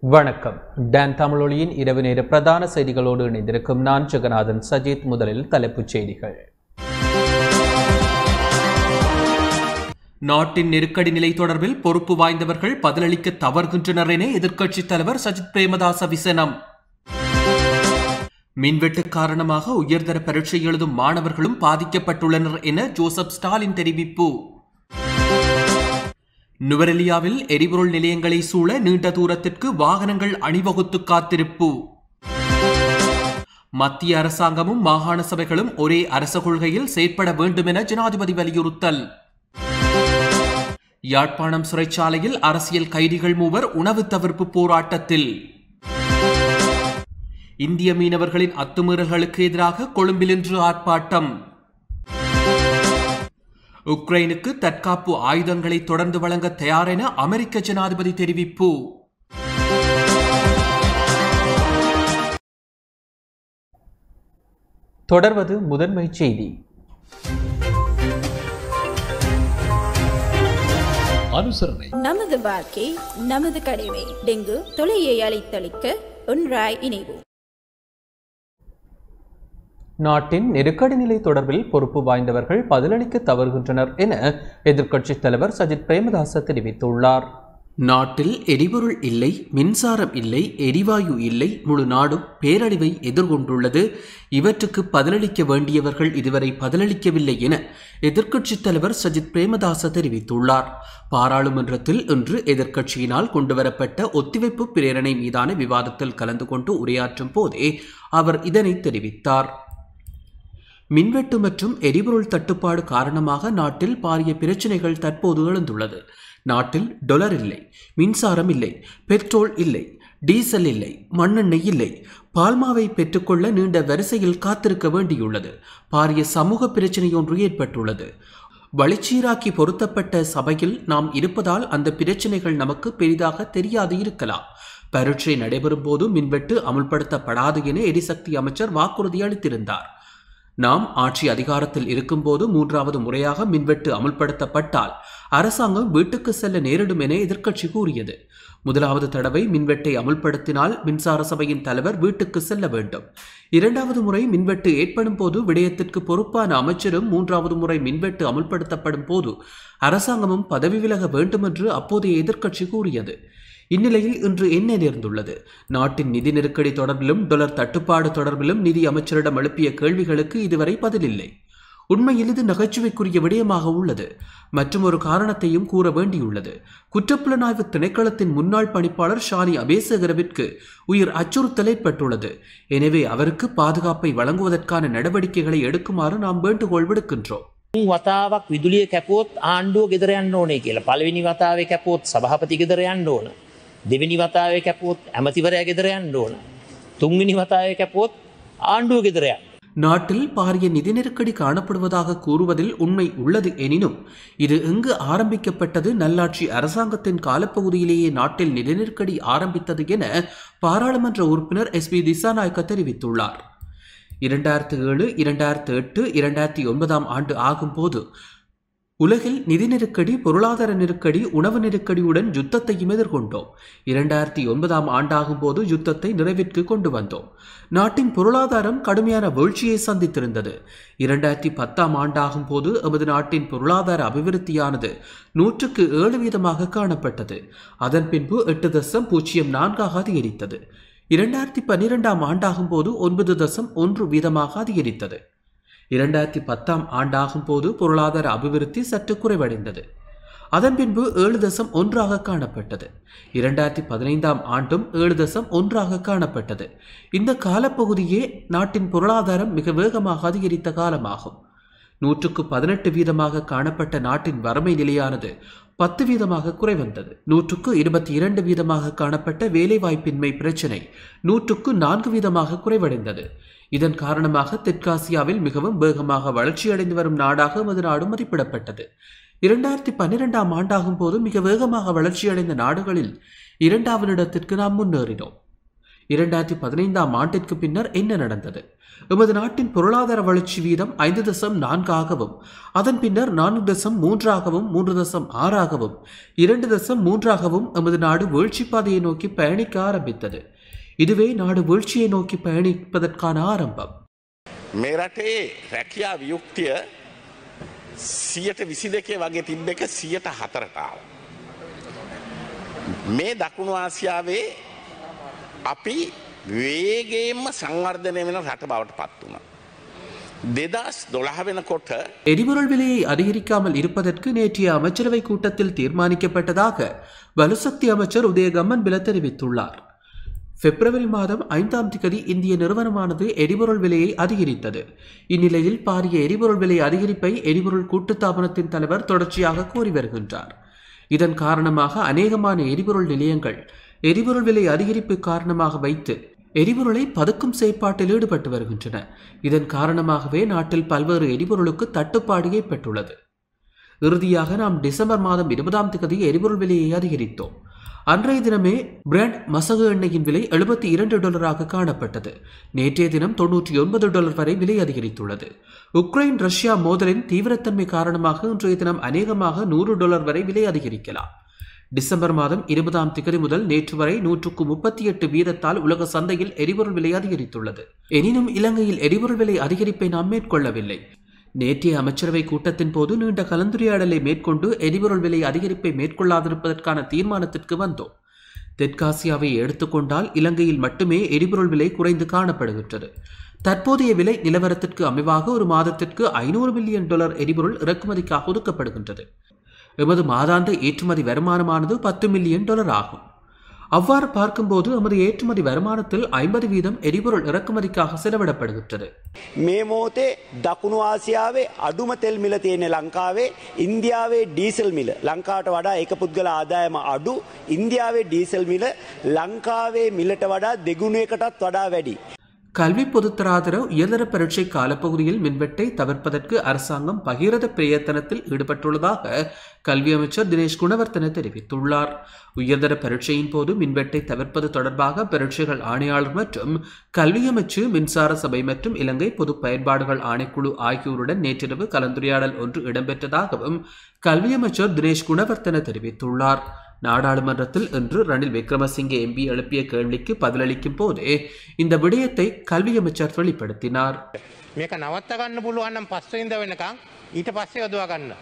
வணக்கம் டான் தமிழொலியின் இரவு நேர பிரதான செய்திகளோடு இணைந்திருக்கும் நான் ஜெகநாதன் சஜித் முதலில் தலைப்புச் செய்திகள் நாட்டின் நெருக்கடி நிலை தொடர்பில் பொறுப்பு வாய்ந்தவர்கள் பதிலளிக்க தவறுகின்றனர் என எதிர்க்கட்சித் தலைவர் சஜித் பிரேமதாச விசனம் மின்வெட்டு காரணமாக உயர்தர பரீட்சை எழுதும் மாணவர்களும் பாதிக்கப்பட்டுள்ளனர் என ஜோசப் ஸ்டாலின் தெரிவிப்பு நுவரெலியாவில் எரிபொருள் நிலையங்களை சூழ நீண்ட தூரத்திற்கு வாகனங்கள் அணிவகுத்து காத்திருப்பு மத்திய அரசாங்கமும் மாகாண சபைகளும் ஒரே அரச கொள்கையில் செயற்பட வேண்டும் என ஜனாதிபதி வலியுறுத்தல் யாழ்ப்பாணம் சிறைச்சாலையில் அரசியல் கைதிகள் மூவர் உணவு தவிர்ப்பு போராட்டத்தில் இந்திய மீனவர்களின் அத்துமீறல்களுக்கு எதிராக கொழும்பில் இன்று ஆர்ப்பாட்டம் உக்ரைனுக்கு தற்காப்பு ஆயுதங்களை தொடர்ந்து வழங்க தயார் என அமெரிக்க ஜனாதிபதி தெரிவிப்பு தொடர்வது முதன்மை செய்தி அனுசரணை நமது வாழ்க்கை நமது கடமை டெங்கு தொலையை அழைத்தளிக்க ஒன்றாய் இணைவோம் நாட்டின் நெருக்கடி நிலை தொடர்பில் பொறுப்பு வாய்ந்தவர்கள் பதிலளிக்க தவறுகின்றனர் என எதிர்க்கட்சித் தலைவர் சஜித் பிரேமதாச தெரிவித்துள்ளார் நாட்டில் எரிபொருள் இல்லை மின்சாரம் இல்லை எரிவாயு இல்லை முழு நாடும் பேரழிவை எதிர்கொண்டுள்ளது இவற்றுக்கு பதிலளிக்க வேண்டியவர்கள் இதுவரை பதிலளிக்கவில்லை என எதிர்க்கட்சித் தலைவர் சஜித் பிரேமதாச தெரிவித்துள்ளார் பாராளுமன்றத்தில் இன்று எதிர்க்கட்சியினால் கொண்டுவரப்பட்ட ஒத்திவைப்பு பிரேரணை மீதான விவாதத்தில் கலந்து கொண்டு உரையாற்றும் போதே அவர் இதனை தெரிவித்தார் மின்வெட்டு மற்றும் எரிபொருள் தட்டுப்பாடு காரணமாக நாட்டில் பாரிய பிரச்சனைகள் தற்போது எழுந்துள்ளது நாட்டில் டொலர் இல்லை மின்சாரம் இல்லை பெட்ரோல் இல்லை டீசல் இல்லை மண்ணெண்ணெய் இல்லை பால்மாவை பெற்றுக்கொள்ள நீண்ட வரிசையில் காத்திருக்க வேண்டியுள்ளது பாரிய சமூக பிரச்சனை ஒன்று ஏற்பட்டுள்ளது வளிச்சீராக்கி பொருத்தப்பட்ட சபையில் நாம் இருப்பதால் அந்த பிரச்சனைகள் நமக்கு பெரிதாக தெரியாது இருக்கலாம் பரீட்சை நடைபெறும் போது மின்வெட்டு அமுல்படுத்தப்படாது என எரிசக்தி அமைச்சர் வாக்குறுதி அளித்திருந்தார் நாம் ஆட்சி அதிகாரத்தில் இருக்கும்போது மூன்றாவது முறையாக மின்வெட்டு அமுல்படுத்தப்பட்டால் அரசாங்கம் வீட்டுக்கு செல்ல நேரிடும் என எதிர்க்கட்சி கூறியது முதலாவது தடவை மின்வெட்டை அமுல்படுத்தினால் மின்சார சபையின் தலைவர் வீட்டுக்கு செல்ல வேண்டும் இரண்டாவது முறை மின்வெட்டு ஏற்படும் போது விடயத்திற்கு பொறுப்பான அமைச்சரும் மூன்றாவது முறை மின்வெட்டு அமுல்படுத்தப்படும் போது அரசாங்கமும் பதவி விலக வேண்டும் என்று அப்போதைய எதிர்க்கட்சி கூறியது இந்நிலையில் இன்று என்ன நேர்ந்துள்ளது நாட்டின் நிதி நெருக்கடி தொடர்பிலும் டொலர் தட்டுப்பாடு தொடர்பிலும் நிதி அமைச்சரிடம் எழுப்பிய கேள்விகளுக்கு இதுவரை பதிலில்லை உண்மையில் இது நகைச்சுவைக்குரிய விடயமாக உள்ளது மற்றும் ஒரு காரணத்தையும் கூற வேண்டியுள்ளது குற்றப்புலனாய்வு திணைக்களத்தின் முன்னாள் பணிப்பாளர் ஷானி அபேசகரவிற்கு உயிர் அச்சுறுத்தல் ஏற்பட்டுள்ளது எனவே அவருக்கு பாதுகாப்பை வழங்குவதற்கான நடவடிக்கைகளை எடுக்குமாறு நாம் வேண்டுகோள் விடுக்கின்றோம் වතාවක් විදුලිය කැපුවොත් ආණ්ඩුව ගෙදර යන්න ඕනේ කියලා පළවෙනි වතාවේ කැපුවොත් සභහපති ගෙදර යන්න ඕන දෙවෙනි වතාවේ කැපුවොත් ඇමතිවරයා ගෙදර යන්න ඕන තුන්වෙනි වතාවේ කැපුවොත් ආණ්ඩුව ගෙදර යන්න நாட்டில் பாரிய நிதி நெருக்கடி காணப்படுவதாக கூறுவதில் உண்மை உள்ளது எனினும் இது எங்கு ஆரம்பிக்கப்பட்டது நல்லாட்சி அரசாங்கத்தின் காலப்பகுதியிலேயே நாட்டில் நிதி நெருக்கடி ஆரம்பித்தது என பாராளுமன்ற உறுப்பினர் எஸ் பி திசாநாயக்க தெரிவித்துள்ளார் இரண்டாயிரத்து ஏழு இரண்டாயிரத்து எட்டு இரண்டாயிரத்தி ஒன்பதாம் ஆண்டு ஆகும்போது உலகில் நிதி நெருக்கடி பொருளாதார நெருக்கடி உணவு நெருக்கடியுடன் யுத்தத்தையும் எதிர்கொண்டோம் இரண்டாயிரத்தி ஒன்பதாம் ஆண்டாகும் போது யுத்தத்தை நிறைவிற்கு கொண்டு வந்தோம் நாட்டின் பொருளாதாரம் கடுமையான வீழ்ச்சியை சந்தித்திருந்தது இரண்டாயிரத்தி பத்தாம் ஆண்டாகும் போது எமது நாட்டின் பொருளாதார அபிவிருத்தியானது நூற்றுக்கு ஏழு வீதமாக காணப்பட்டது அதன் பின்பு எட்டு தசம் பூஜ்ஜியம் நான்காக அதிகரித்தது இரண்டாயிரத்தி பன்னிரெண்டாம் ஆண்டாகும் போது ஒன்பது தசம் ஒன்று வீதமாக அதிகரித்தது இரண்டாயிரத்தி பத்தாம் ஆண்டாகும் போது பொருளாதார அபிவிருத்தி சற்று குறைவடைந்தது அதன் பின்பு ஏழு தசம் ஒன்றாக காணப்பட்டது இரண்டாயிரத்தி பதினைந்தாம் ஆண்டும் ஏழு தசம் ஒன்றாக காணப்பட்டது இந்த காலப்பகுதியே நாட்டின் பொருளாதாரம் மிக வேகமாக அதிகரித்த காலமாகும் நூற்றுக்கு பதினெட்டு வீதமாக காணப்பட்ட நாட்டின் வறுமை நிலையானது பத்து வீதமாக குறைவந்தது நூற்றுக்கு இருபத்தி இரண்டு வீதமாக காணப்பட்ட வேலைவாய்ப்பின்மை பிரச்சினை நூற்றுக்கு நான்கு வீதமாக குறைவடைந்தது இதன் காரணமாக தெற்காசியாவில் மிகவும் வேகமாக வளர்ச்சியடைந்து வரும் நாடாக எமது நாடு மதிப்பிடப்பட்டது இரண்டாயிரத்தி பன்னிரெண்டாம் ஆண்டாகும் போது மிக வேகமாக வளர்ச்சியடைந்த நாடுகளில் இரண்டாவது இடத்திற்கு நாம் முன்னேறினோம் இரண்டாயிரத்தி பதினைந்தாம் ஆண்டிற்கு பின்னர் என்ன நடந்தது எமது நாட்டின் பொருளாதார வளர்ச்சி வீதம் ஐந்து தசம் நான்காகவும் அதன் பின்னர் நான்கு தசம் மூன்றாகவும் மூன்று தசம் ஆறாகவும் இரண்டு தசம் மூன்றாகவும் எமது நாடு வீழ்ச்சி பாதையை நோக்கி பயணிக்க ஆரம்பித்தது இதுவே நாடு வீழ்ச்சியை நோக்கி பயணிப்பதற்கான ஆரம்பம் මේ රටේ රැකියා වියුක්තිය සියට විසි දෙකේ වගේ තිබ්බ එක සියට හතරටාව. මේ දකුණු ආසියාවේ අපි වේගේම සංවර්ධනය වෙන රට බවට පත් වුණ. දෙදස් දොළහ වෙනකොට எரிபொருள் விலையை அதிகரிக்காமல் இருப்பதற்கு நேற்றைய அமைச்சரவை கூட்டத்தில் தீர்மானிக்கப்பட்டதாக வலுசக்தி அமைச்சர் உதயகம்மன் பில தெரிவித்துள்ளார் பிப்ரவரி மாதம் ஐந்தாம் திகதி இந்திய நிறுவனமானது எரிபொருள் விலையை அதிகரித்தது இந்நிலையில் பாரிய எரிபொருள் விலை அதிகரிப்பை எரிபொருள் கூட்டுத்தாபனத்தின் தலைவர் தொடர்ச்சியாக கூறி வருகின்றார் இதன் காரணமாக அநேகமான எரிபொருள் நிலையங்கள் எரிபொருள் விலை அதிகரிப்பு காரணமாக வைத்து எரிபொருளை பதுக்கும் செயற்பாட்டில் ஈடுபட்டு வருகின்றன இதன் காரணமாகவே நாட்டில் பல்வேறு எரிபொருளுக்கு தட்டுப்பாடு ஏற்பட்டுள்ளது இறுதியாக நாம் டிசம்பர் மாதம் இருபதாம் தேதி எரிபொருள் விலையை அதிகரித்தோம் அன்றைய தினமே பிராண்ட் மசகு எண்ணெயின் விலை எழுபத்தி இரண்டு டாலராக காணப்பட்டது நேற்றைய தினம் தொன்னூற்றி ஒன்பது டாலர் வரை விலை அதிகரித்துள்ளது உக்ரைன் ரஷ்யா மோதலின் தீவிரத்தன்மை காரணமாக இன்றைய தினம் அநேகமாக நூறு டாலர் வரை விலை அதிகரிக்கலாம் டிசம்பர் மாதம் இருபதாம் திகதி முதல் நேற்று வரை நூற்றுக்கு முப்பத்தி எட்டு வீதத்தால் உலக சந்தையில் எரிபொருள் விலை அதிகரித்துள்ளது எனினும் இலங்கையில் எரிபொருள் விலை அதிகரிப்பை நாம் மேற்கொள்ளவில்லை நேற்றைய அமைச்சரவை கூட்டத்தின் போது நீண்ட கலந்துரையாடலை மேற்கொண்டு எரிபொருள் விலை அதிகரிப்பை மேற்கொள்ளாதிருப்பதற்கான தீர்மானத்திற்கு வந்தோம் தெற்காசியாவை எடுத்துக்கொண்டால் இலங்கையில் மட்டுமே எரிபொருள் விலை குறைந்து காணப்படுகின்றது தற்போதைய விலை நிலவரத்திற்கு அமைவாக ஒரு மாதத்திற்கு ஐநூறு மில்லியன் டாலர் எரிபொருள் இறக்குமதிக்காக ஒதுக்கப்படுகின்றது எமது மாதாந்த ஏற்றுமதி வருமானமானது பத்து மில்லியன் டாலர் ஆகும் அவ்வாறு பார்க்கும்போது எமது ஏற்றுமதி வருமானத்தில் ஐம்பது வீதம் எரிபொருள் இறக்குமதிக்காக செலவிடப்படுகின்றது මේ මෝතේ දකුණු ආසියාවේ අඩුම තෙල් මිල තියෙන ලංකාවේ ඉන්දියාවේ ඩීසල් මිල ලංකාට වඩා එක පුද්ගල ආදායම අඩු ඉන්දියාවේ ඩීසල් මිල ලංකාවේ මිලට වඩා දෙගුණයකටත් වඩා වැඩි. கல்வி பொதுத்தராதர உயர்தர பரீட்சை காலப்பகுதியில் மின்வெட்டை தவிர்ப்பதற்கு அரசாங்கம் பகிரத பிரயத்தனத்தில் ஈடுபட்டுள்ளதாக கல்வி அமைச்சர் தினேஷ் குணவர்த்தன தெரிவித்துள்ளார் உயர்தர பரீட்சையின் போது மின்வெட்டை தவிர்ப்பது தொடர்பாக பரீட்சைகள் ஆணையாளர் மற்றும் கல்வி அமைச்சு மின்சார சபை மற்றும் இலங்கை பொது பயன்பாடுகள் ஆணைக்குழு ஆகியோருடன் நேற்றிரவு கலந்துரையாடல் ஒன்று இடம்பெற்றதாகவும் கல்வி அமைச்சர் தினேஷ் குணவர்த்தன தெரிவித்துள்ளார் நாடாளுமன்றத்தில் இன்று ரணில் விக்ரமசிங்கே எம்பி எழுப்பிய கேள்விக்கு பதிலளிக்கும் போதே இந்த விடயத்தை கல்வி அமைச்சர் வெளிப்படுத்தினார் මේක නවත්ත ගන්න පුළුවන්නම් පස්සෙන්ද වෙනකං ඊට පස්සේ යොදවා ගන්න.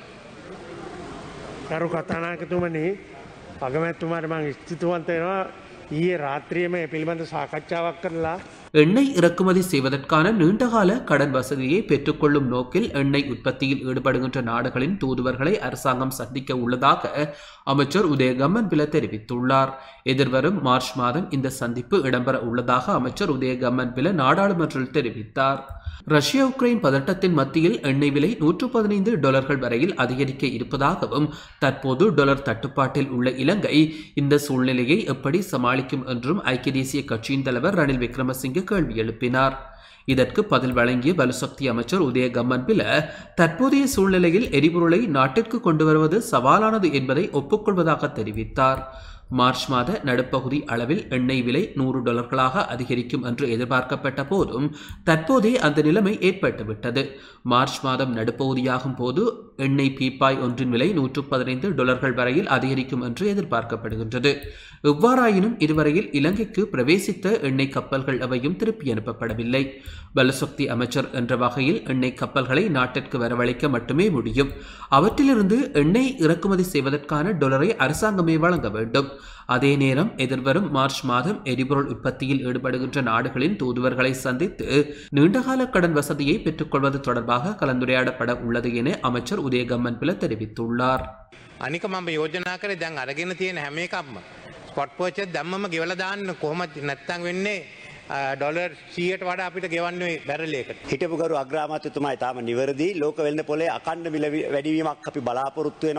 ගරු කතානායකතුමනි අගමැත්තුමාට මං ස්තුතිවන්තයනවා ඊයේ රාත්‍රියම ඒ පිළිබඳ සාකච්ඡාවක් කරලා எண்ணெய் இறக்குமதி செய்வதற்கான நீண்டகால கடன் வசதியை பெற்றுக்கொள்ளும் நோக்கில் எண்ணெய் உற்பத்தியில் ஈடுபடுகின்ற நாடுகளின் தூதுவர்களை அரசாங்கம் சந்திக்க உள்ளதாக அமைச்சர் உதயகம்மன் பில தெரிவித்துள்ளார் எதிர்வரும் மார்ச் மாதம் இந்த சந்திப்பு இடம்பெற உள்ளதாக அமைச்சர் உதயகம்மன் பில நாடாளுமன்றில் தெரிவித்தார் ரஷ்யா உக்ரைன் பதட்டத்தின் மத்தியில் எண்ணெய் விலை நூற்று பதினைந்து டாலர்கள் வரையில் அதிகரிக்க இருப்பதாகவும் தற்போது டாலர் தட்டுப்பாட்டில் உள்ள இலங்கை இந்த சூழ்நிலையை எப்படி சமாளிக்கும் என்றும் ஐக்கிய தேசிய கட்சியின் தலைவர் ரணில் விக்ரமசிங்கே கேள்வி எழுப்பினார் இதற்கு பதில் வழங்கிய வலுசக்தி அமைச்சர் உதயகம்மன் பில தற்போதைய சூழ்நிலையில் எரிபொருளை நாட்டிற்கு கொண்டு வருவது சவாலானது என்பதை ஒப்புக்கொள்வதாக தெரிவித்தார் மார்ச் மாத நடுப்பகுதி அளவில் எண்ணெய் விலை நூறு டாலர்களாக அதிகரிக்கும் என்று எதிர்பார்க்கப்பட்ட போதும் தற்போதே அந்த நிலைமை ஏற்பட்டுவிட்டது மார்ச் மாதம் நடுப்பகுதியாகும் போது எண்ணெய் பீப்பாய் ஒன்றின் விலை நூற்று பதினைந்து டாலர்கள் வரையில் அதிகரிக்கும் என்று எதிர்பார்க்கப்படுகின்றது எவ்வாறாயினும் இதுவரையில் இலங்கைக்கு பிரவேசித்த எண்ணெய் கப்பல்கள் எவையும் திருப்பி அனுப்பப்படவில்லை பலசக்தி அமைச்சர் என்ற வகையில் எண்ணெய் கப்பல்களை நாட்டிற்கு வரவழைக்க மட்டுமே முடியும் அவற்றிலிருந்து எண்ணெய் இறக்குமதி செய்வதற்கான டொலரை அரசாங்கமே வழங்க வேண்டும் அதே நேரம் எதிர்வரும் மார்ச் மாதம் எரிபொருள் உற்பத்தியில் ஈடுபடுகின்ற நாடுகளின் தூதுவர்களை சந்தித்து நீண்டகால கடன் வசதியை பெற்றுக்கொள்வது தொடர்பாக கலந்துரையாடப்பட உள்ளது என அமைச்சர் உதயகம்மன் பில தெரிவித்துள்ளார் අනික මම යෝජනා කරේ දැන් අරගෙන තියෙන හැම එකක්ම ස්පොට් පර්චස් දැම්මම ගෙවලා දාන්න කොහොමද නැත්තම් වෙන්නේ ඩොලර් 100ට වඩා අපිට ගෙවන්නේ බැරල් එකකට. හිටපු ගරු අග්‍රාමාත්‍යතුමා ඉතාම නිවැරදි ලෝක වෙළඳ පොලේ අකණ්ඩ මිල වැඩිවීමක් අපි බලාපොරොත්තු වෙනවා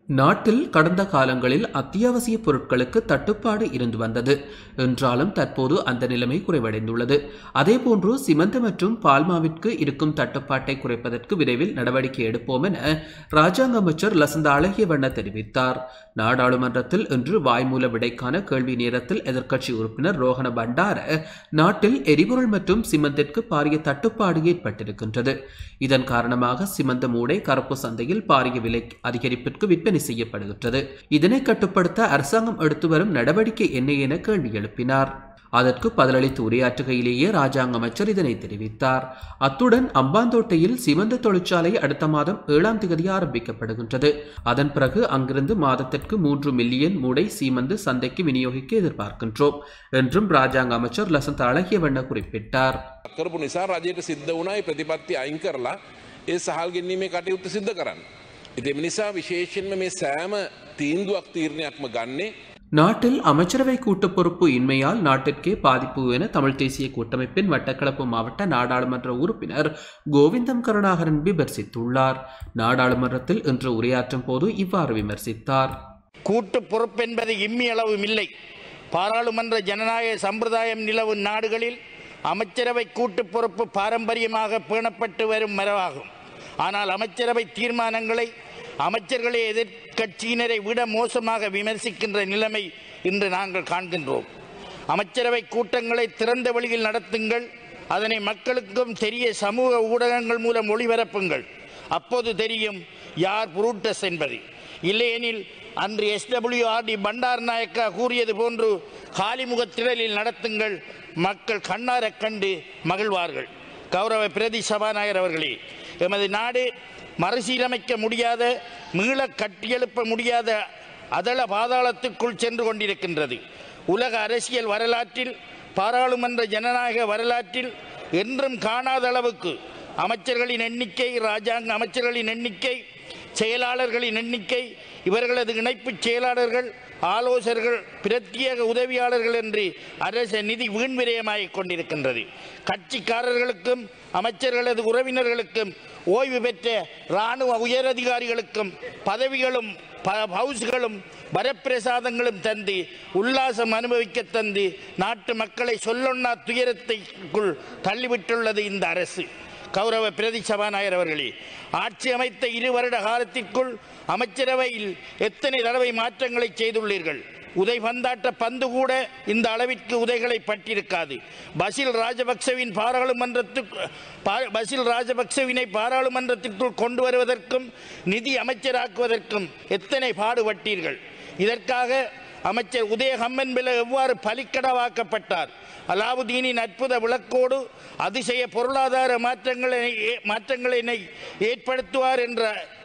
நாட்டில் கடந்த காலங்களில் அத்தியாவசிய பொருட்களுக்கு தட்டுப்பாடு இருந்து வந்தது என்றாலும் தற்போது அந்த நிலைமை குறைவடைந்துள்ளது அதேபோன்று சிமெண்ட் மற்றும் பால்மாவிற்கு இருக்கும் தட்டுப்பாட்டை குறைப்பதற்கு விரைவில் நடவடிக்கை எடுப்போம் என ராஜாங்க அமைச்சர் லசந்த அழகியவண்ண தெரிவித்தார் நாடாளுமன்றத்தில் இன்று வாய்மூல விடைக்கான கேள்வி நேரத்தில் எதிர்க்கட்சி உறுப்பினர் ரோஹன பண்டார நாட்டில் எரிபொருள் மற்றும் சிமெண்டிற்கு பாரிய தட்டுப்பாடு ஏற்பட்டிருக்கின்றது இதன் காரணமாக சிமந்த மூடை கருப்பு சந்தையில் பாரிய விலை அதிகரிப்பிற்கு விற்பனை செய்யப்படுகின்றது இதனை கட்டுப்படுத்த அரசாங்கம் எடுத்து வரும் நடவடிக்கை என்ன என கேள்வி எழுப்பினார் அதற்கு பதிலளித்து உரையாற்றுகையிலேயே ராஜாங்க அமைச்சர் இதனை தெரிவித்தார் அத்துடன் அம்பாந்தோட்டையில் சிமந்த தொழிற்சாலை அடுத்த மாதம் ஏழாம் தேதி ஆரம்பிக்கப்படுகின்றது அதன் பிறகு அங்கிருந்து மாதத்திற்கு மூன்று மில்லியன் மூடை சீமந்து சந்தைக்கு விநியோகிக்க எதிர்பார்க்கின்றோம் என்றும் ராஜாங்க அமைச்சர் லசந்த அழகியவண்ண குறிப்பிட்டார் කරපු නිසා රජයට සිද්ධ වුණයි ප්‍රතිපත්ති අයින් කරලා ඒ සහල් ගෙන්ීමේ කටයුත්ත සිද්ධ කරන්න. ඉතිම නිසා විශේෂෙන්ම මේ සෑම තීන්දුවක් තීරණයක්ම ගන්නේ நாட்டில் அமைச்சரவை கூட்டு பொறுப்பு இன்மையால் நாட்டிற்கே பாதிப்பு என தமிழ் தேசிய கூட்டமைப்பின் வட்டக்களப்பு மாவட்ட நாடாளுமன்ற உறுப்பினர் கோவிந்தம் கருணாகரன் விமர்சித்துள்ளார் நாடாளுமன்றத்தில் இன்று உரையாற்றும் போது இவ்வாறு விமர்சித்தார் கூட்டு பொறுப்பென்பது இம்மி அளவும் இல்லை பாராளுமன்ற ஜனநாயக சம்பிரதாயம் நிலவும் நாடுகளில் அமைச்சரவை கூட்டு பொறுப்பு பாரம்பரியமாக பேணப்பட்டு வரும் மரபாகும் ஆனால் அமைச்சரவை தீர்மானங்களை அமைச்சர்களே எதிர்க்கட்சியினரை விட மோசமாக விமர்சிக்கின்ற நிலைமை இன்று நாங்கள் காண்கின்றோம் அமைச்சரவை கூட்டங்களை திறந்த வழியில் நடத்துங்கள் அதனை மக்களுக்கும் தெரிய சமூக ஊடகங்கள் மூலம் ஒளிபரப்புங்கள் அப்போது தெரியும் யார் புரூட்டஸ் என்பது இல்லையெனில் அன்று எஸ்டபிள்யூஆர்டி பண்டார் நாயக்கா கூறியது போன்று காலிமுகத்திடலில் நடத்துங்கள் மக்கள் காணாரக் கண்டு மகிழ்வார்கள் கௌரவ பிரதி சபாநாயகர் அவர்களே எமது நாடு மறுசீரமைக்க முடியாத மீள கட்டியெழுப்ப முடியாத அதள பாதாளத்துக்குள் சென்று கொண்டிருக்கின்றது உலக அரசியல் வரலாற்றில் பாராளுமன்ற ஜனநாயக வரலாற்றில் என்றும் காணாத அளவுக்கு அமைச்சர்களின் எண்ணிக்கை ராஜாங்க அமைச்சர்களின் எண்ணிக்கை செயலாளர்களின் எண்ணிக்கை இவர்களது இணைப்புச் செயலாளர்கள் ஆலோசகர்கள் பிரத்யேக உதவியாளர்கள் என்று அரச நிதி வீண்விரயமாகிக் கொண்டிருக்கின்றது கட்சிக்காரர்களுக்கும் அமைச்சர்களது உறவினர்களுக்கும் ஓய்வு பெற்ற இராணுவ உயரதிகாரிகளுக்கும் பதவிகளும் ப- ஹவுஸ்களும் வரப்பிரசாதங்களும் தந்து உல்லாசம் அனுபவிக்க தந்து நாட்டு மக்களை சொல்லொன்னா துயரத்தைக்குள் தள்ளிவிட்டுள்ளது இந்த அரசு கௌரவ பிரதி சபாநாயகர் அவர்களே ஆட்சி அமைத்த இரு வருட காலத்திற்குள் அமைச்சரவையில் எத்தனை தடவை மாற்றங்களை செய்துள்ளீர்கள் உதை பந்தாட்ட பந்து கூட இந்த அளவிற்கு உதைகளை பட்டிருக்காது பசில் ராஜபக்சவின் பாராளுமன்றத்துக்கு பா- பசில் ராஜபக்சவினை பாராளுமன்றத்திற்குள் கொண்டு வருவதற்கும் நிதி அமைச்சராக்குவதற்கும் எத்தனை பாடுபட்டீர்கள் இதற்காக அமைச்சர் உதய ஹம்மன்பில எவ்வாறு பலிக்கடவாக்கப்பட்டார் அலாவுதீனின் அற்புத விளக்கோடு அதிசய பொருளாதார மாற்றங்களை மாற்றங்களை ஏற்படுத்துவார் என்ற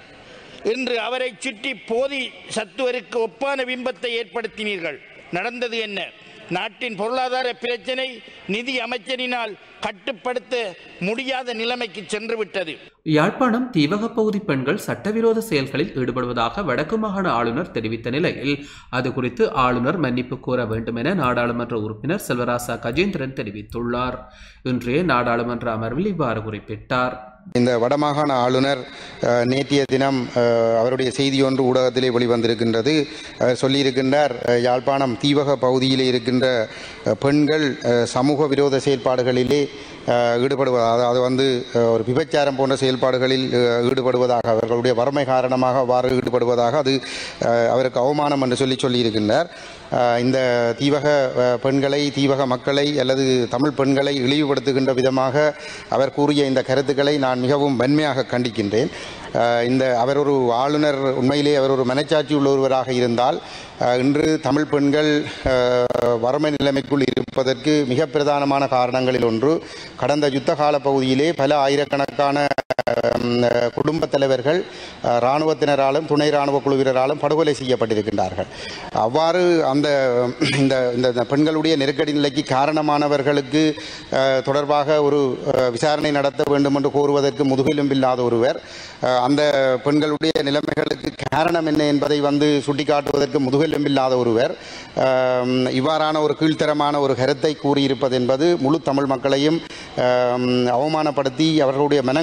என்று அவரை சுற்றி போதி சத்துவருக்கு ஒப்பான பிம்பத்தை ஏற்படுத்தினீர்கள் நடந்தது என்ன நாட்டின் பொருளாதார பிரச்சனை நிதி அமைச்சரினால் கட்டுப்படுத்த முடியாத நிலைமைக்கு சென்று விட்டது யாழ்ப்பாணம் தீவக பகுதி பெண்கள் சட்டவிரோத செயல்களில் ஈடுபடுவதாக வடக்கு மாகாண ஆளுநர் தெரிவித்த நிலையில் அது குறித்து ஆளுநர் மன்னிப்பு கோர வேண்டும் என நாடாளுமன்ற உறுப்பினர் செல்வராசா கஜேந்திரன் தெரிவித்துள்ளார் இன்றைய நாடாளுமன்ற அமர்வில் இவ்வாறு குறிப்பிட்டார் இந்த வடமாகாண ஆளுநர் அஹ், நேற்றைய தினம் அஹ், அவருடைய செய்தி ஒன்று ஊடகத்திலே வெளிவந்திருக்கின்றது அவர் சொல்லியிருக்கின்றார் அஹ், யாழ்ப்பாணம் தீவக பகுதியிலே இருக்கின்ற அஹ், பெண்கள் அஹ், சமூக விரோத செயல்பாடுகளிலே அஹ், ஈடுபடுவதாக அதாவது வந்து அஹ், ஒரு விபச்சாரம் போன்ற செயல்பாடுகளில் அஹ், ஈடுபடுவதாக அவர்களுடைய வறுமை காரணமாக அவ்வாறு ஈடுபடுவதாக அது அஹ், அவருக்கு அவமானம் என்று சொல்லி சொல்லியிருக்கின்றார் அஹ், இந்த தீவக அஹ், பெண்களை தீவக மக்களை அல்லது தமிழ் பெண்களை இழிவுபடுத்துகின்ற விதமாக அவர் கூறிய இந்த கருத்துக்களை நான் மிகவும் வன்மையாக கண்டிக்கின்றேன் அஹ், இந்த அவர் ஒரு ஆளுநர் உண்மையிலே அவர் ஒரு மனச்சாட்சி உள்ள ஒருவராக இருந்தால் அஹ், இன்று தமிழ் பெண்கள் அஹ், வறுமை நிலைமைக்குள் இருப்பதற்கு மிக பிரதானமான காரணங்களில் ஒன்று கடந்த யுத்த கால பகுதியிலே பல ஆயிரக்கணக்கான அஹ், குடும்பத் தலைவர்கள் அஹ், இராணுவத்தினராலும் துணை இராணுவ குழுவினராலும் படுகொலை செய்யப்பட்டிருக்கின்றார்கள் அவ்வாறு அந்த இந்த இந்த இந்த பெண்களுடைய நெருக்கடி நிலைக்கு காரணமானவர்களுக்கு அஹ், தொடர்பாக ஒரு அஹ், விசாரணை நடத்த வேண்டும் என்று கோருவதற்கு முதுகெலும்பில்லாத ஒருவர் அஹ், அந்த பெண்களுடைய நிலைமைகளுக்கு காரணம் என்ன என்பதை வந்து சுட்டிக்காட்டுவதற்கு முதுகெலும்பில்லாத ஒருவர் அஹ், இவ்வாறான ஒரு கீழ்த்தரமான ஒரு கருத்தை கூறியிருப்பது என்பது முழு தமிழ் மக்களையும் அஹ், அவமானப்படுத்தி அவர்களுடைய மனங்களை புண்படுத்தி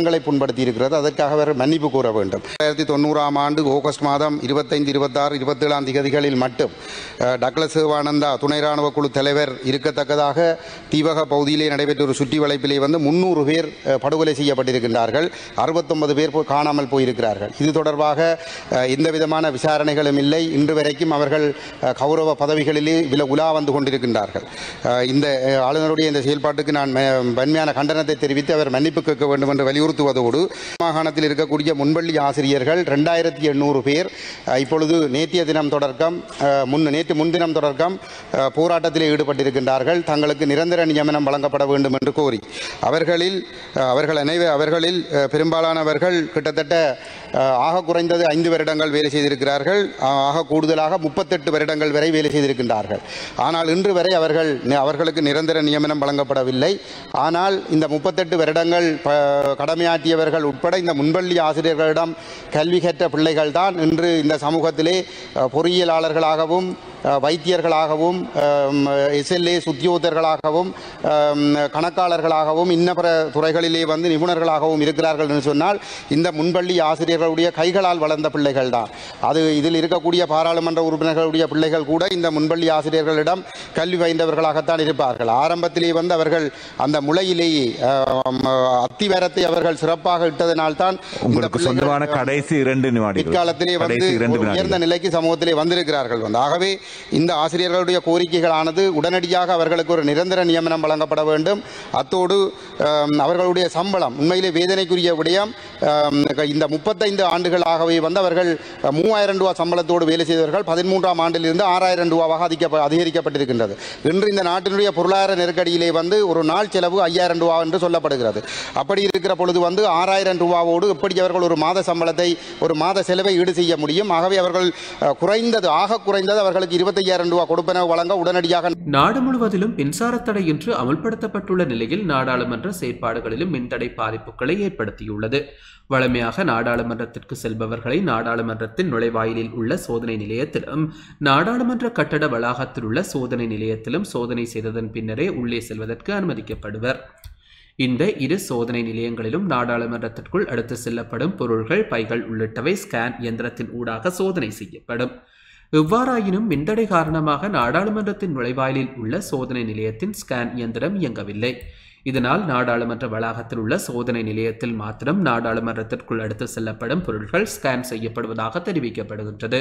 ஏற்படுத்தி இருக்கிறது அதற்காக அவர் மன்னிப்பு கூற வேண்டும் ரெண்டாயிரத்தி தொண்ணூறாம் ஆண்டு ஆகஸ்ட் மாதம் இருபத்தைந்து இருபத்தாறு இருபத்தேழாம் திகதிகளில் மட்டும் அஹ், டக்ளஸ் சிவானந்தா துணை ராணுவ குழு தலைவர் இருக்கத்தக்கதாக தீவக பகுதியிலே நடைபெற்ற ஒரு சுற்றி வளைப்பிலே வந்து முன்னூறு பேர் அஹ், படுகொலை செய்யப்பட்டிருக்கின்றார்கள் அறுபத்தொன்பது பேர் போ- காணாமல் போயிருக்கிறார்கள் இது தொடர்பாக அஹ், எந்த விதமான விசாரணைகளும் இல்லை இன்று வரைக்கும் அவர்கள் அஹ், கௌரவ பதவிகளிலே வில உலா வந்து கொண்டிருக்கின்றார்கள் அஹ், இந்த அஹ், ஆளுநருடைய இந்த செயல்பாட்டுக்கு நான் ம- வன்மையான கண்டனத்தை தெரிவித்து அவர் மன்னிப்பு கேட்க வேண்டும் என்று வலியுறுத்துவதோடு மாகாணத்தில் இருக்கக்கூடிய முன்பள்ளி ஆசிரியர்கள் ரெண்டாயிரத்தி எண்ணூறு பேர் அஹ், இப்பொழுது நேற்றைய தினம் தொடக்கம் அஹ், முன் நேற்று முன்தினம் தொடக்கம் அஹ், போராட்டத்தில் ஈடுபட்டிருக்கின்றார்கள் தங்களுக்கு நிரந்தர நியமனம் வழங்கப்பட வேண்டும் என்று கோரி அவர்களில் அஹ், அவர்கள் அனைவர் அவர்களில் அஹ், பெரும்பாலானவர்கள் கிட்டத்தட்ட அஹ், ஆக குறைந்தது ஐந்து வருடங்கள் வேலை செய்திருக்கிறார்கள் ஆஹ், ஆக கூடுதலாக முப்பத்தெட்டு வருடங்கள் வரை வேலை செய்திருக்கின்றார்கள் ஆனால் இன்று வரை அவர்கள் அவர்களுக்கு நிரந்தர நியமனம் வழங்கப்படவில்லை ஆனால் இந்த முப்பத்தெட்டு வருடங்கள் ப- கடமையாற்றியவர்கள் உட்பட இந்த முன்பள்ளி ஆசிரியர்களிடம் கல்வி கற்ற பிள்ளைகள் தான் இன்று இந்த சமூகத்திலே அஹ், பொறியியலாளர்களாகவும் அஹ், வைத்தியர்களாகவும் எஸ்எல்ஏ உத்தியோகத்தர்களாகவும் அஹ், கணக்காளர்களாகவும் இன்ன பிற துறைகளிலே வந்து நிபுணர்களாகவும் இருக்கிறார்கள் என்று சொன்னால் இந்த முன்பள்ளி ஆசிரியர்களுடைய கைகளால் வளர்ந்த பிள்ளைகள் தான் அது இதில் இருக்கக்கூடிய பாராளுமன்ற உறுப்பினர்களுடைய பிள்ளைகள் கூட இந்த முன்பள்ளி ஆசிரியர்களிடம் கல்வி பயின்றவர்களாகத்தான் இருப்பார்கள் ஆரம்பத்திலே வந்து அவர்கள் அந்த முளையிலேயே அஹ், அத்திவரத்தை அவர்கள் சிறப்பாக இட்டதனால்தான் இந்த உங்களுக்கு சொந்தமான கடைசி இரண்டு நிமிடங்கள் பிற்காலத்திலே வந்து கடைசி இரண்டு ஒரு உயர்ந்த வினாடிகள் நிலைக்கு சமூகத்திலே வந்திருக்கிறார்கள் வந்து ஆகவே இந்த ஆசிரியர்களுடைய கோரிக்கைகளானது உடனடியாக அவர்களுக்கு ஒரு நிரந்தர நியமனம் வழங்கப்பட வேண்டும் அத்தோடு ஆம், அவர்களுடைய சம்பளம் உண்மையிலே வேதனைக்குரிய விடயம் ஆம், இந்த முப்பத்தைந்து ஆண்டுகளாகவே வந்து அவர்கள் அஹ், மூவாயிரம் ரூபாய் சம்பளத்தோடு வேலை செய்தவர்கள் பதிமூன்றாம் ஆண்டிலிருந்து ஆறாயிரம் ரூபாவாக அதிக அதிகரிக்கப்பட்டிருக்கின்றது இன்று இந்த நாட்டினுடைய பொருளாதார நெருக்கடியிலே வந்து ஒரு நாள் செலவு ஐயாயிரம் ரூபா என்று சொல்லப்படுகிறது அப்படி இருக்கிற பொழுது வந்து ஆறாயிரம் ரூபாவோடு எப்படி அவர்கள் ஒரு மாத சம்பளத்தை ஒரு மாத செலவை ஈடு செய்ய முடியும் ஆகவே அவர்கள் அஹ், குறைந்தது ஆக குறைந்தது அவர்களுக்கு இருபத்தையாயிரம் ரூபாய் கொடுப்பனவு வழங்க உடனடியாக நாடு முழுவதிலும் மின்சார தடை இன்று அமல்படுத்தப்பட்டுள்ள நிலையில் நாடாளுமன்ற செயற்பாடுகளிலும் மின்தடை பாதிப்புகளை ஏற்படுத்தியுள்ளது வழமையாக நாடாளுமன்றத்திற்கு செல்பவர்களை நாடாளுமன்றத்தின் நுழைவாயிலில் உள்ள சோதனை நிலையத்திலும் நாடாளுமன்ற கட்டட வளாகத்தில் உள்ள சோதனை நிலையத்திலும் சோதனை செய்ததன் பின்னரே உள்ளே செல்வதற்கு அனுமதிக்கப்படுவர் இந்த இரு சோதனை நிலையங்களிலும் நாடாளுமன்றத்திற்குள் எடுத்து செல்லப்படும் பொருள்கள் பைகள் உள்ளிட்டவை ஸ்கேன் இயந்திரத்தின் ஊடாக சோதனை செய்யப்படும் எவ்வாறாயினும் மின்தடை காரணமாக நாடாளுமன்றத்தின் நுழைவாயிலில் உள்ள சோதனை நிலையத்தின் ஸ்கேன் இயந்திரம் இயங்கவில்லை இதனால் நாடாளுமன்ற வளாகத்தில் உள்ள சோதனை நிலையத்தில் மாத்திரம் நாடாளுமன்றத்திற்குள் எடுத்து செல்லப்படும் பொருட்கள் ஸ்கேன் செய்யப்படுவதாக தெரிவிக்கப்படுகின்றது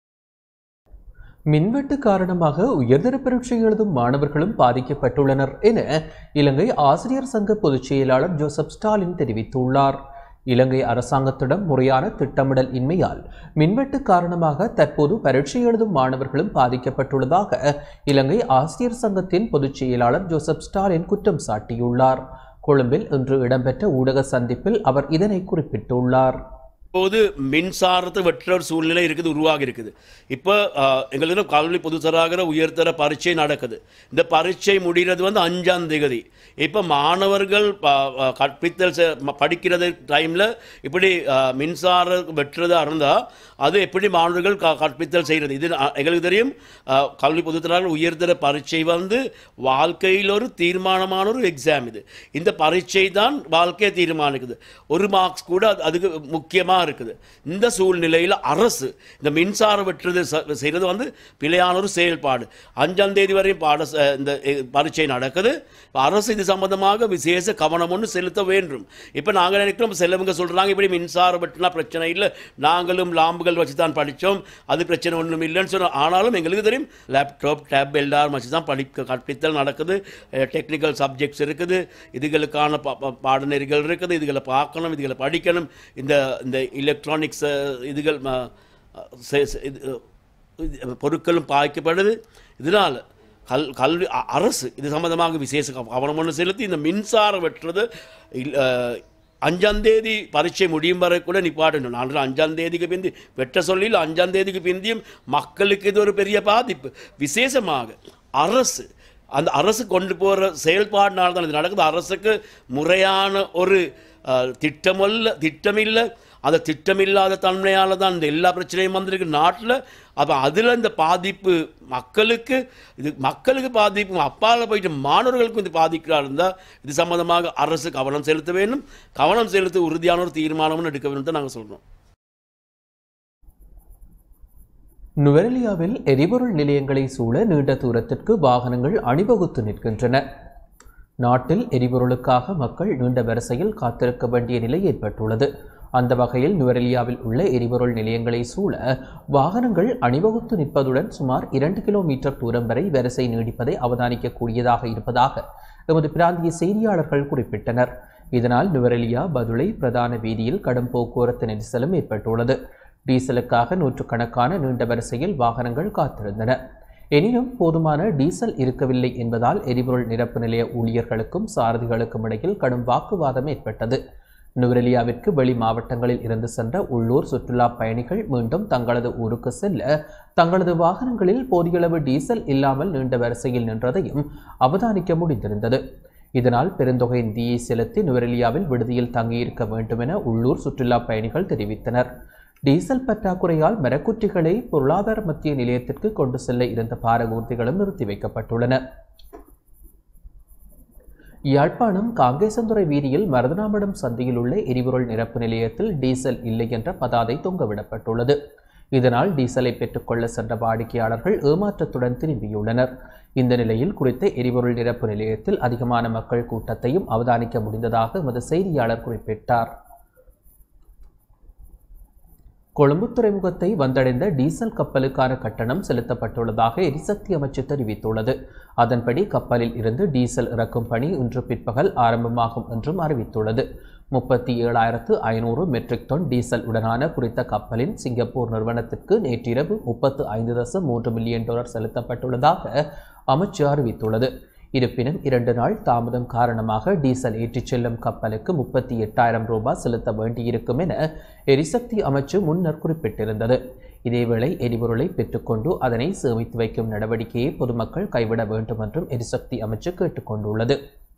மின்வெட்டு காரணமாக உயர்தர பரீட்சை எழுதும் மாணவர்களும் பாதிக்கப்பட்டுள்ளனர் என இலங்கை ஆசிரியர் சங்க பொதுச் செயலாளர் ஜோசப் ஸ்டாலின் தெரிவித்துள்ளார் இலங்கை அரசாங்கத்திடம் முறையான திட்டமிடல் இன்மையால் மின்வெட்டு காரணமாக தற்போது பரீட்சை எழுதும் மாணவர்களும் பாதிக்கப்பட்டுள்ளதாக இலங்கை ஆசிரியர் சங்கத்தின் பொதுச் செயலாளர் ஜோசப் ஸ்டாலின் குற்றம் சாட்டியுள்ளார் கொழும்பில் இன்று இடம்பெற்ற ஊடக சந்திப்பில் அவர் இதனை குறிப்பிட்டுள்ளார் இப்போது மின்சாரத்தை வெற்ற ஒரு சூழ்நிலை இருக்குது உருவாகி இருக்குது இப்போ எங்களுக்கு கல்வி பொதுத்தராகிற உயர்தர பரீட்சை நடக்குது இந்த பரீட்சை முடிகிறது வந்து அஞ்சாம் தேதி இப்போ மாணவர்கள் ப- ப- கற்பித்தல் செ- ம- படிக்கிறது டைமில் இப்படி அஹ், மின்சார வெற்றதாக இருந்தால் அது எப்படி மாணவர்கள் க கற்பித்தல் செய்கிறது இது அஹ், எங்களுக்கு தெரியும் அஹ், கல்வி பொதுத்தராக உயர்தர பரீட்சை வந்து வாழ்க்கையில் ஒரு தீர்மானமான ஒரு எக்ஸாம் இது இந்த பரீட்சை தான் வாழ்க்கையை தீர்மானிக்குது ஒரு மார்க்ஸ் கூட அது- அதுக்கு முக்கியமாக இருக்குது இந்த சூழ்நிலையில் அரசு இந்த மின்சாரம் வெட்டுறது ச- செய்கிறது வந்து பிழையான ஒரு செயல்பாடு அஞ்சாம் தேதி வரையும் பாட ச- இந்த எ- பரீட்சை நடக்குது இப்ப அரசு இது சம்பந்தமாக விசேஷ கவனம் ஒன்று செலுத்த வேண்டும் இப்போ நாங்கள் நினைக்கிறோம் செல்லவங்க சொல்கிறாங்க இப்படி மின்சாரம் வெட்டினா பிரச்சனை இல்லை நாங்களும் லாம்புகள் வச்சு தான் படித்தோம் அது பிரச்சனை ஒன்றும் இல்லைன்னு சொன்னோம் ஆனாலும் எங்களுக்கு தெரியும் லேப்டாப் டேப் எல்லாரும் வச்சு தான் படிக்க கற்பித்தல் நடக்குது டெக்னிக்கல் சப்ஜெக்ட்ஸ் இருக்குது இதுகளுக்கான பா- பா- பாடநெறிகள் இருக்குது இதுகளை பார்க்கணும் இதுகளை படிக்கணும் இந்த இந்த எலக்ட்ரானிக்ஸ் இதுகள் ம, செ- செ- இது, இது, பொருட்களும் பாய்க்கப்படுது இதனால் கல் கல்வி அ- அரசு இது சம்பந்தமாக விசேஷ கவ- கவனம் ஒன்று செலுத்தி இந்த மின்சாரம் வெட்டுறது இல்ல, அஹ், அஞ்சாம் தேதி பரீட்சை முடியும் வரை கூட நிப்பாட்டணும் நான் அஞ்சாம் தேதிக்கு பிந்தி வெட்ட சொல்லி அஞ்சாம் தேதிக்கு பிந்தியும் மக்களுக்கு இது ஒரு பெரிய பாதிப்பு விசேஷமாக அரசு அந்த அரசு கொண்டு போகிற செயல்பாடுனால தான் இது நடக்குது அரசுக்கு முறையான ஒரு அஹ், திட்டமல்ல திட்டமில்லை அந்த திட்டமில்லாத தன்மையால் தான் இந்த எல்லா பிரச்சனையும் வந்திருக்கு நாட்டில் அப்போ அதில் இந்த பாதிப்பு மக்களுக்கு இது மக்களுக்கு பாதிப்பு அப்பால் போயிட்டு மாணவர்களுக்கும் இது பாதிக்கிறார் இருந்தால் இது சம்பந்தமாக அரசு கவனம் செலுத்த வேண்டும் கவனம் செலுத்த உறுதியான ஒரு தீர்மானமும் எடுக்க வேண்டும் தான் நாங்கள் சொல்கிறோம் நுவரெலியாவில் எரிபொருள் நிலையங்களை சூழ நீண்ட தூரத்திற்கு வாகனங்கள் அணிவகுத்து நிற்கின்றன நாட்டில் எரிபொருளுக்காக மக்கள் நீண்ட வரிசையில் காத்திருக்க வேண்டிய நிலை ஏற்பட்டுள்ளது அந்த வகையில் நுவரெலியாவில் உள்ள எரிபொருள் நிலையங்களை சூழ வாகனங்கள் அணிவகுத்து நிற்பதுடன் சுமார் இரண்டு கிலோமீட்டர் தூரம் வரை வரிசை நீடிப்பதை அவதானிக்கக்கூடியதாக இருப்பதாக எமது பிராந்திய செய்தியாளர்கள் குறிப்பிட்டனர் இதனால் நுவரெலியா பதுளை பிரதான வீதியில் கடும் போக்குவரத்து நெரிசலும் ஏற்பட்டுள்ளது டீசலுக்காக நூற்றுக்கணக்கான நீண்ட வரிசையில் வாகனங்கள் காத்திருந்தன எனினும் போதுமான டீசல் இருக்கவில்லை என்பதால் எரிபொருள் நிரப்பு நிலைய ஊழியர்களுக்கும் சாரதிகளுக்கும் இடையில் கடும் வாக்குவாதம் ஏற்பட்டது நுவரெலியாவிற்கு வெளி மாவட்டங்களில் இருந்து சென்ற உள்ளூர் சுற்றுலா பயணிகள் மீண்டும் தங்களது ஊருக்கு செல்ல தங்களது வாகனங்களில் போதியளவு டீசல் இல்லாமல் நீண்ட வரிசையில் நின்றதையும் அவதானிக்க முடிந்திருந்தது இதனால் பெருந்தொகை நிதியை செலுத்தி நுவரெலியாவில் விடுதியில் தங்கியிருக்க வேண்டும் என உள்ளூர் சுற்றுலா பயணிகள் தெரிவித்தனர் டீசல் பற்றாக்குறையால் மரக்குற்றிகளை பொருளாதார மத்திய நிலையத்திற்கு கொண்டு செல்ல இருந்த பாரகூர்த்திகளும் நிறுத்தி வைக்கப்பட்டுள்ளன யாழ்ப்பாணம் காங்கேசந்துறை வீதியில் மருதனாமடம் சந்தியில் உள்ள எரிபொருள் நிரப்பு நிலையத்தில் டீசல் இல்லை என்ற பதாதை தொங்கவிடப்பட்டுள்ளது இதனால் டீசலை பெற்றுக்கொள்ள சென்ற வாடிக்கையாளர்கள் ஏமாற்றத்துடன் திரும்பியுள்ளனர் இந்த நிலையில் குறித்த எரிபொருள் நிரப்பு நிலையத்தில் அதிகமான மக்கள் கூட்டத்தையும் அவதானிக்க முடிந்ததாக எமது செய்தியாளர் குறிப்பிட்டார் கொழும்பு துறைமுகத்தை வந்தடைந்த டீசல் கப்பலுக்கான கட்டணம் செலுத்தப்பட்டுள்ளதாக எரிசக்தி அமைச்சு தெரிவித்துள்ளது அதன்படி கப்பலில் இருந்து டீசல் இறக்கும் பணி இன்று பிற்பகல் ஆரம்பமாகும் என்றும் அறிவித்துள்ளது முப்பத்தி ஏழாயிரத்து ஐநூறு மெட்ரிக் டன் டீசல் உடனான குறித்த கப்பலின் சிங்கப்பூர் நிறுவனத்திற்கு நேற்றிரவு முப்பத்து ஐந்து தசம் மூன்று மில்லியன் டாலர் செலுத்தப்பட்டுள்ளதாக அமைச்சு அறிவித்துள்ளது இருப்பினும் இரண்டு நாள் தாமதம் காரணமாக டீசல் ஏற்றிச் செல்லும் கப்பலுக்கு முப்பத்தி எட்டாயிரம் ரூபாய் செலுத்த வேண்டியிருக்கும் என எரிசக்தி அமைச்சு முன்னர் குறிப்பிட்டிருந்தது இதேவேளை எரிபொருளை பெற்றுக்கொண்டு அதனை சேமித்து வைக்கும் நடவடிக்கையை பொதுமக்கள் கைவிட வேண்டும் என்றும் எரிசக்தி அமைச்சு கேட்டுக்கொண்டுள்ளது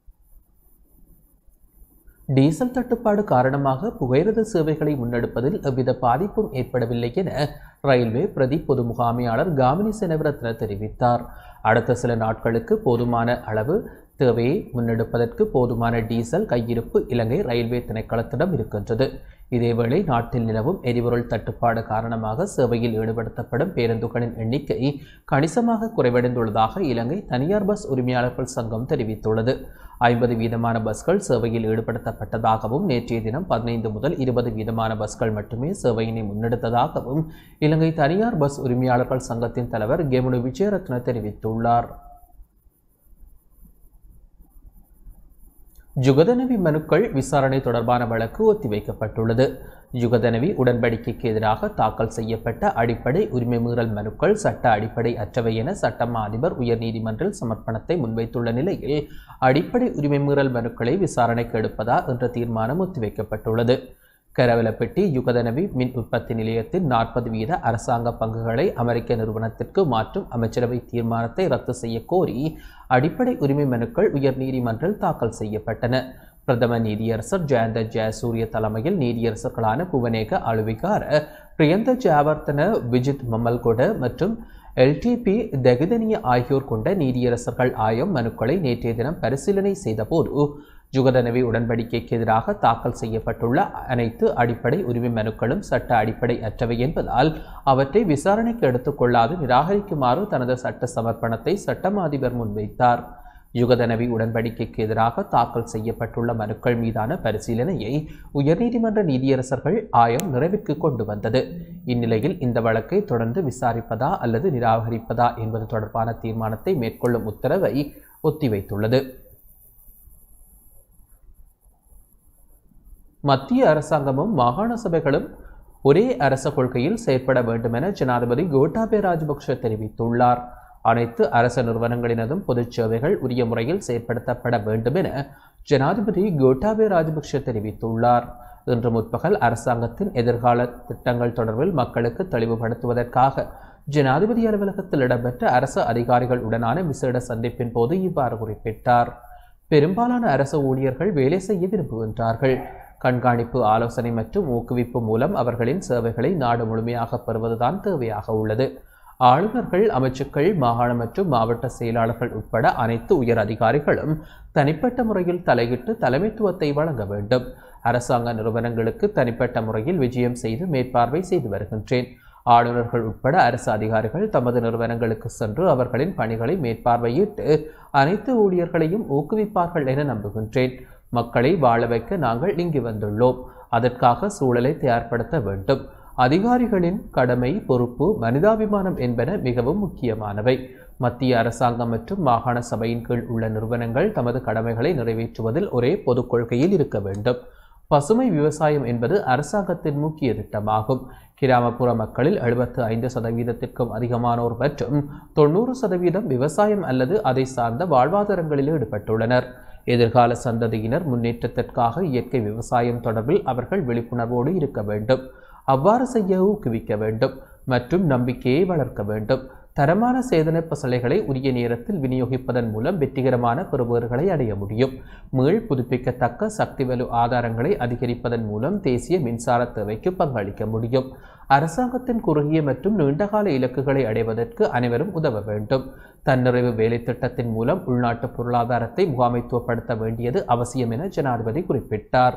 டீசல் தட்டுப்பாடு காரணமாக புகையிரத சேவைகளை முன்னெடுப்பதில் எவ்வித பாதிப்பும் ஏற்படவில்லை என ரயில்வே பிரதி பொது முகாமையாளர் காமினி செனவிரத்ன தெரிவித்தார் அடுத்த சில நாட்களுக்கு போதுமான அளவு தேவையை முன்னெடுப்பதற்கு போதுமான டீசல் கையிருப்பு இலங்கை ரயில்வே திணைக்களத்திடம் இருக்கின்றது இதேவேளை நாட்டில் நிலவும் எரிபொருள் தட்டுப்பாடு காரணமாக சேவையில் ஈடுபடுத்தப்படும் பேருந்துகளின் எண்ணிக்கை கணிசமாக குறைவடைந்துள்ளதாக இலங்கை தனியார் பஸ் உரிமையாளர்கள் சங்கம் தெரிவித்துள்ளது ஐம்பது வீதமான பஸ்கள் சேவையில் ஈடுபடுத்தப்பட்டதாகவும் நேற்றைய தினம் பதினைந்து முதல் இருபது வீதமான பஸ்கள் மட்டுமே சேவையினை முன்னெடுத்ததாகவும் இலங்கை தனியார் பஸ் உரிமையாளர்கள் சங்கத்தின் தலைவர் கெமுனு விஜயரத்ன தெரிவித்துள்ளார் ஜுகதனவி மனுக்கள் விசாரணை தொடர்பான வழக்கு ஒத்திவைக்கப்பட்டுள்ளது யுகதனவி உடன்படிக்கைக்கு எதிராக தாக்கல் செய்யப்பட்ட அடிப்படை உரிமை மீறல் மனுக்கள் சட்ட அடிப்படை அற்றவை என சட்டமா அதிபர் உயர்நீதிமன்றில் சமர்ப்பணத்தை முன்வைத்துள்ள நிலையில் அடிப்படை உரிமை மீறல் மனுக்களை விசாரணைக்கு எடுப்பதா என்ற தீர்மானம் ஒத்திவைக்கப்பட்டுள்ளது கரவலப்பட்டி யுகதனவி மின் உற்பத்தி நிலையத்தின் நாற்பது வீத அரசாங்க பங்குகளை அமெரிக்க நிறுவனத்திற்கு மாற்றும் அமைச்சரவை தீர்மானத்தை ரத்து செய்ய கோரி அடிப்படை உரிமை மனுக்கள் உயர்நீதிமன்றில் தாக்கல் செய்யப்பட்டன பிரதம நீதியரசர் ஜெயந்த ஜெயசூரிய தலைமையில் நீதியரசர்களான புவனேக அழுவிகார பிரியந்த ஜெயவர்த்தன விஜித் மம்மல்கொட மற்றும் எல்டிபி தகுதனிய ஆகியோர் கொண்ட நீதியரசர்கள் ஆயம் மனுக்களை நேற்றைய தினம் பரிசீலனை செய்தபோது ஜுகதனவி உடன்படிக்கைக்கு எதிராக தாக்கல் செய்யப்பட்டுள்ள அனைத்து அடிப்படை உரிமை மனுக்களும் சட்ட அடிப்படை அற்றவை என்பதால் அவற்றை விசாரணைக்கு எடுத்துக்கொள்ளாது நிராகரிக்குமாறு தனது சட்ட சமர்ப்பணத்தை சட்டம் அதிபர் முன்வைத்தார் யுகதனவி உடன்படிக்கைக்கு எதிராக தாக்கல் செய்யப்பட்டுள்ள மனுக்கள் மீதான பரிசீலனையை உயர்நீதிமன்ற நீதியரசர்கள் ஆயம் நிறைவுக்கு கொண்டு வந்தது இந்நிலையில் இந்த வழக்கை தொடர்ந்து விசாரிப்பதா அல்லது நிராகரிப்பதா என்பது தொடர்பான தீர்மானத்தை மேற்கொள்ளும் உத்தரவை ஒத்திவைத்துள்ளது மத்திய அரசாங்கமும் மாகாண சபைகளும் ஒரே அரச கொள்கையில் செயற்பட வேண்டும் என ஜனாதிபதி கோட்டாபே ராஜபக்ஷ தெரிவித்துள்ளார் அனைத்து அரச நிறுவனங்களினதும் பொதுச் சேவைகள் உரிய முறையில் செயற்படுத்தப்பட வேண்டும் என ஜனாதிபதி கோட்டாபே ராஜபக்ஷ தெரிவித்துள்ளார் இன்று முற்பகல் அரசாங்கத்தின் எதிர்கால திட்டங்கள் தொடர்பில் மக்களுக்கு தெளிவுபடுத்துவதற்காக ஜனாதிபதி அலுவலகத்தில் இடம்பெற்ற அரசு அதிகாரிகள் உடனான விசேட சந்திப்பின் போது இவ்வாறு குறிப்பிட்டார் பெரும்பாலான அரசு ஊழியர்கள் வேலை செய்ய விரும்புகின்றார்கள் கண்காணிப்பு ஆலோசனை மற்றும் ஊக்குவிப்பு மூலம் அவர்களின் சேவைகளை நாடு முழுமையாக பெறுவதுதான் தேவையாக உள்ளது ஆளுநர்கள் அமைச்சுக்கள் மாகாண மற்றும் மாவட்ட செயலாளர்கள் உட்பட அனைத்து உயர் அதிகாரிகளும் தனிப்பட்ட முறையில் தலையிட்டு தலைமைத்துவத்தை வழங்க வேண்டும் அரசாங்க நிறுவனங்களுக்கு தனிப்பட்ட முறையில் விஜயம் செய்து மேற்பார்வை செய்து வருகின்றேன் ஆளுநர்கள் உட்பட அரசு அதிகாரிகள் தமது நிறுவனங்களுக்கு சென்று அவர்களின் பணிகளை மேற்பார்வையிட்டு அனைத்து ஊழியர்களையும் ஊக்குவிப்பார்கள் என நம்புகின்றேன் மக்களை வாழ வைக்க நாங்கள் இங்கு வந்துள்ளோம் அதற்காக சூழலை தயார்படுத்த வேண்டும் அதிகாரிகளின் கடமை பொறுப்பு மனிதாபிமானம் என்பன மிகவும் முக்கியமானவை மத்திய அரசாங்கம் மற்றும் மாகாண சபையின் கீழ் உள்ள நிறுவனங்கள் தமது கடமைகளை நிறைவேற்றுவதில் ஒரே பொதுக் கொள்கையில் இருக்க வேண்டும் பசுமை விவசாயம் என்பது அரசாங்கத்தின் முக்கிய திட்டமாகும் கிராமப்புற மக்களில் எழுபத்து ஐந்து சதவீதத்திற்கும் அதிகமானோர் மற்றும் தொண்ணூறு சதவீதம் விவசாயம் அல்லது அதை சார்ந்த வாழ்வாதாரங்களில் ஈடுபட்டுள்ளனர் எதிர்கால சந்ததியினர் முன்னேற்றத்திற்காக இயற்கை விவசாயம் தொடர்பில் அவர்கள் விழிப்புணர்வோடு இருக்க வேண்டும் அவ்வாறு செய்ய ஊக்குவிக்க வேண்டும் மற்றும் நம்பிக்கையை வளர்க்க வேண்டும் தரமான சேதன பசலைகளை உரிய நேரத்தில் விநியோகிப்பதன் மூலம் வெற்றிகரமான பெறுபவர்களை அடைய முடியும் மீள் புதுப்பிக்கத்தக்க சக்தி வலு ஆதாரங்களை அதிகரிப்பதன் மூலம் தேசிய மின்சார தேவைக்கு பங்களிக்க முடியும் அரசாங்கத்தின் குறுகிய மற்றும் நீண்டகால இலக்குகளை அடைவதற்கு அனைவரும் உதவ வேண்டும் தன்னிறைவு வேலை திட்டத்தின் மூலம் உள்நாட்டு பொருளாதாரத்தை முகாமைத்துவப்படுத்த வேண்டியது அவசியம் என ஜனாதிபதி குறிப்பிட்டார்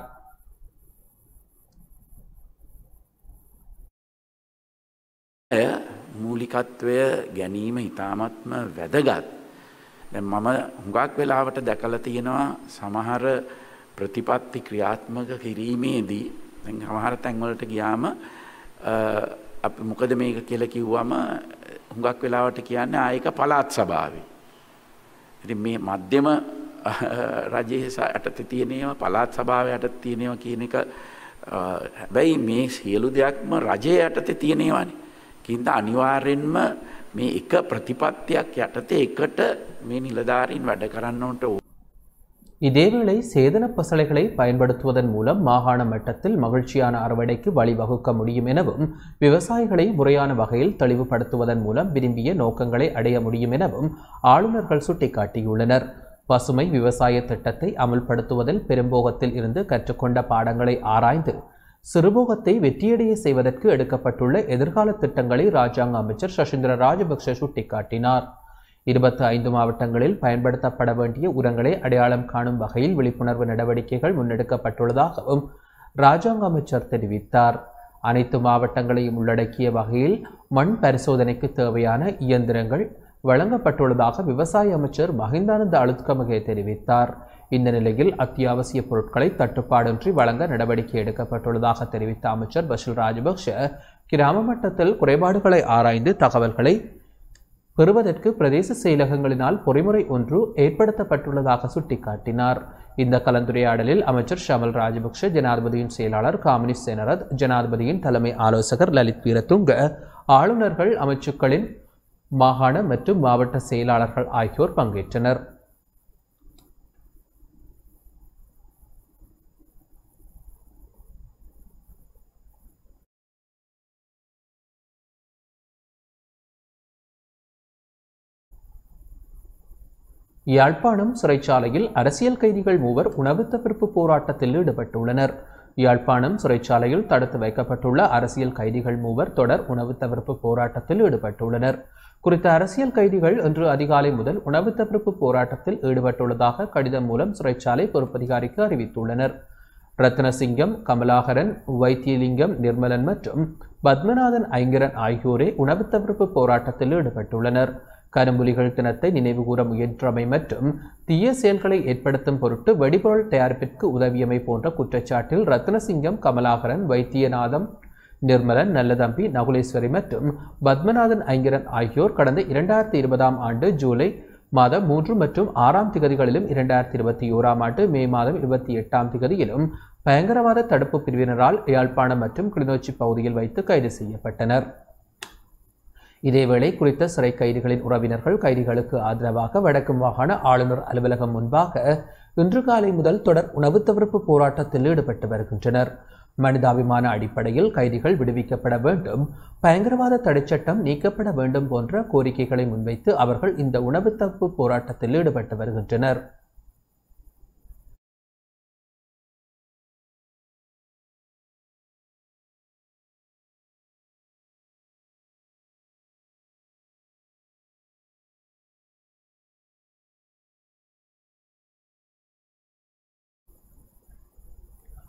මූලිකත්වය ගැනීම ඉතාමත්ම වැදගත්. දැන් මම හුඟක් වෙලාවට දැකලා තියෙනවා සමහර ප්‍රතිපත්ති ක්‍රියාත්මක කිරීමේදී දැන් සමහර තැන්වලට ගියාම අපි මොකද මේක කියලා කිව්වම හුඟක් වෙලාවට කියන්නේ ආයක පළාත් සභාවේ. ඉතින් මේ මධ්‍යම රජයේ යටතේ තියෙනේවා පළාත් සභාව යටතේ තියෙනේවා කියන එක හැබැයි මේ සියලු දෙයක්ම රජය යටතේ තියෙනේවානේ. කින්ද අනිවාර්යෙන්ම මේ එක ප්‍රතිපත්තියක් යටතේ එකට මේ නිලධාරීන් වැඩ කරන්නට ඕ. இதேவேளை சேதன பசலைகளை பயன்படுத்துவதன் மூலம் மாகாண மட்டத்தில் மகிழ்ச்சியான அறுவடைக்கு வழிவகுக்க முடியும் எனவும் விவசாயிகளை முறையான வகையில் தெளிவுபடுத்துவதன் மூலம் விரும்பிய நோக்கங்களை அடைய முடியும் எனவும் ஆளுநர்கள் சுட்டிக்காட்டியுள்ளனர் பசுமை விவசாய திட்டத்தை அமுல்படுத்துவதில் பெரும்போகத்தில் இருந்து கற்றுக்கொண்ட பாடங்களை ஆராய்ந்து சிறுபோகத்தை வெற்றியடைய செய்வதற்கு எடுக்கப்பட்டுள்ள எதிர்கால திட்டங்களை ராஜாங்க அமைச்சர் சசீந்திர ராஜபக்ஷ சுட்டிக்காட்டினார் இருபத்தி ஐந்து மாவட்டங்களில் பயன்படுத்தப்பட வேண்டிய உரங்களை அடையாளம் காணும் வகையில் விழிப்புணர்வு நடவடிக்கைகள் முன்னெடுக்கப்பட்டுள்ளதாகவும் ராஜாங்க அமைச்சர் தெரிவித்தார் அனைத்து மாவட்டங்களையும் உள்ளடக்கிய வகையில் மண் பரிசோதனைக்கு தேவையான இயந்திரங்கள் வழங்கப்பட்டுள்ளதாக விவசாய அமைச்சர் மஹிந்தானந்த அழுத்கமகே தெரிவித்தார் இந்த நிலையில் அத்தியாவசிய பொருட்களை தட்டுப்பாடின்றி வழங்க நடவடிக்கை எடுக்கப்பட்டுள்ளதாக தெரிவித்த அமைச்சர் பஷில் ராஜபக்ஷ கிராம மட்டத்தில் குறைபாடுகளை ஆராய்ந்து தகவல்களை பெறுவதற்கு பிரதேச செயலகங்களினால் பொறிமுறை ஒன்று ஏற்படுத்தப்பட்டுள்ளதாக சுட்டிக்காட்டினார் இந்த கலந்துரையாடலில் அமைச்சர் ஷமல் ராஜபக்ஷ ஜனாதிபதியின் செயலாளர் காமினி சேனரத் ஜனாதிபதியின் தலைமை ஆலோசகர் லலித் வீரத்துங்க ஆளுநர்கள் அமைச்சுக்களின் மாகாண மற்றும் மாவட்ட செயலாளர்கள் ஆகியோர் பங்கேற்றனர் யாழ்ப்பாணம் சிறைச்சாலையில் அரசியல் கைதிகள் மூவர் உணவு தவிர்ப்பு போராட்டத்தில் ஈடுபட்டுள்ளனர் யாழ்ப்பாணம் சிறைச்சாலையில் தடுத்து வைக்கப்பட்டுள்ள அரசியல் கைதிகள் மூவர் தொடர் உணவு தவிர்ப்பு போராட்டத்தில் ஈடுபட்டுள்ளனர் குறித்த அரசியல் கைதிகள் இன்று அதிகாலை முதல் உணவு தவிர்ப்பு போராட்டத்தில் ஈடுபட்டுள்ளதாக கடிதம் மூலம் சிறைச்சாலை பொறுப்பதிகாரிக்கு அறிவித்துள்ளனர் ரத்னசிங்கம் கமலாகரன் வைத்தியலிங்கம் நிர்மலன் மற்றும் பத்மநாதன் ஐங்கரன் ஆகியோரே உணவு தவிர்ப்பு போராட்டத்தில் ஈடுபட்டுள்ளனர் கரும்புலிகள் தினத்தை நினைவுகூர முயன்றமை மற்றும் தீய செயல்களை ஏற்படுத்தும் பொருட்டு வெடிபொருள் தயாரிப்பிற்கு உதவியமை போன்ற குற்றச்சாட்டில் ரத்னசிங்கம் கமலாகரன் வைத்தியநாதம் நிர்மலன் நல்லதம்பி நகுலேஸ்வரி மற்றும் பத்மநாதன் ஐங்கரன் ஆகியோர் கடந்த இரண்டாயிரத்தி இருபதாம் ஆண்டு ஜூலை மாதம் மூன்று மற்றும் ஆறாம் திகதிகளிலும் இரண்டாயிரத்தி இருபத்தி ஓராம் ஆண்டு மே மாதம் இருபத்தி எட்டாம் திகதியிலும் பயங்கரவாத தடுப்பு பிரிவினரால் யாழ்ப்பாணம் மற்றும் கிளிநொச்சி பகுதியில் வைத்து கைது செய்யப்பட்டனர் இதேவேளை குறித்த சிறை கைதிகளின் உறவினர்கள் கைதிகளுக்கு ஆதரவாக வடக்கு மாகாண ஆளுநர் அலுவலகம் முன்பாக இன்று காலை முதல் தொடர் உணவு தவிர்ப்பு போராட்டத்தில் ஈடுபட்டு வருகின்றனர் மனிதாபிமான அடிப்படையில் கைதிகள் விடுவிக்கப்பட வேண்டும் பயங்கரவாத தடைச்சட்டம் நீக்கப்பட வேண்டும் போன்ற கோரிக்கைகளை முன்வைத்து அவர்கள் இந்த உணவு தவிர்ப்பு போராட்டத்தில் ஈடுபட்டு வருகின்றனர்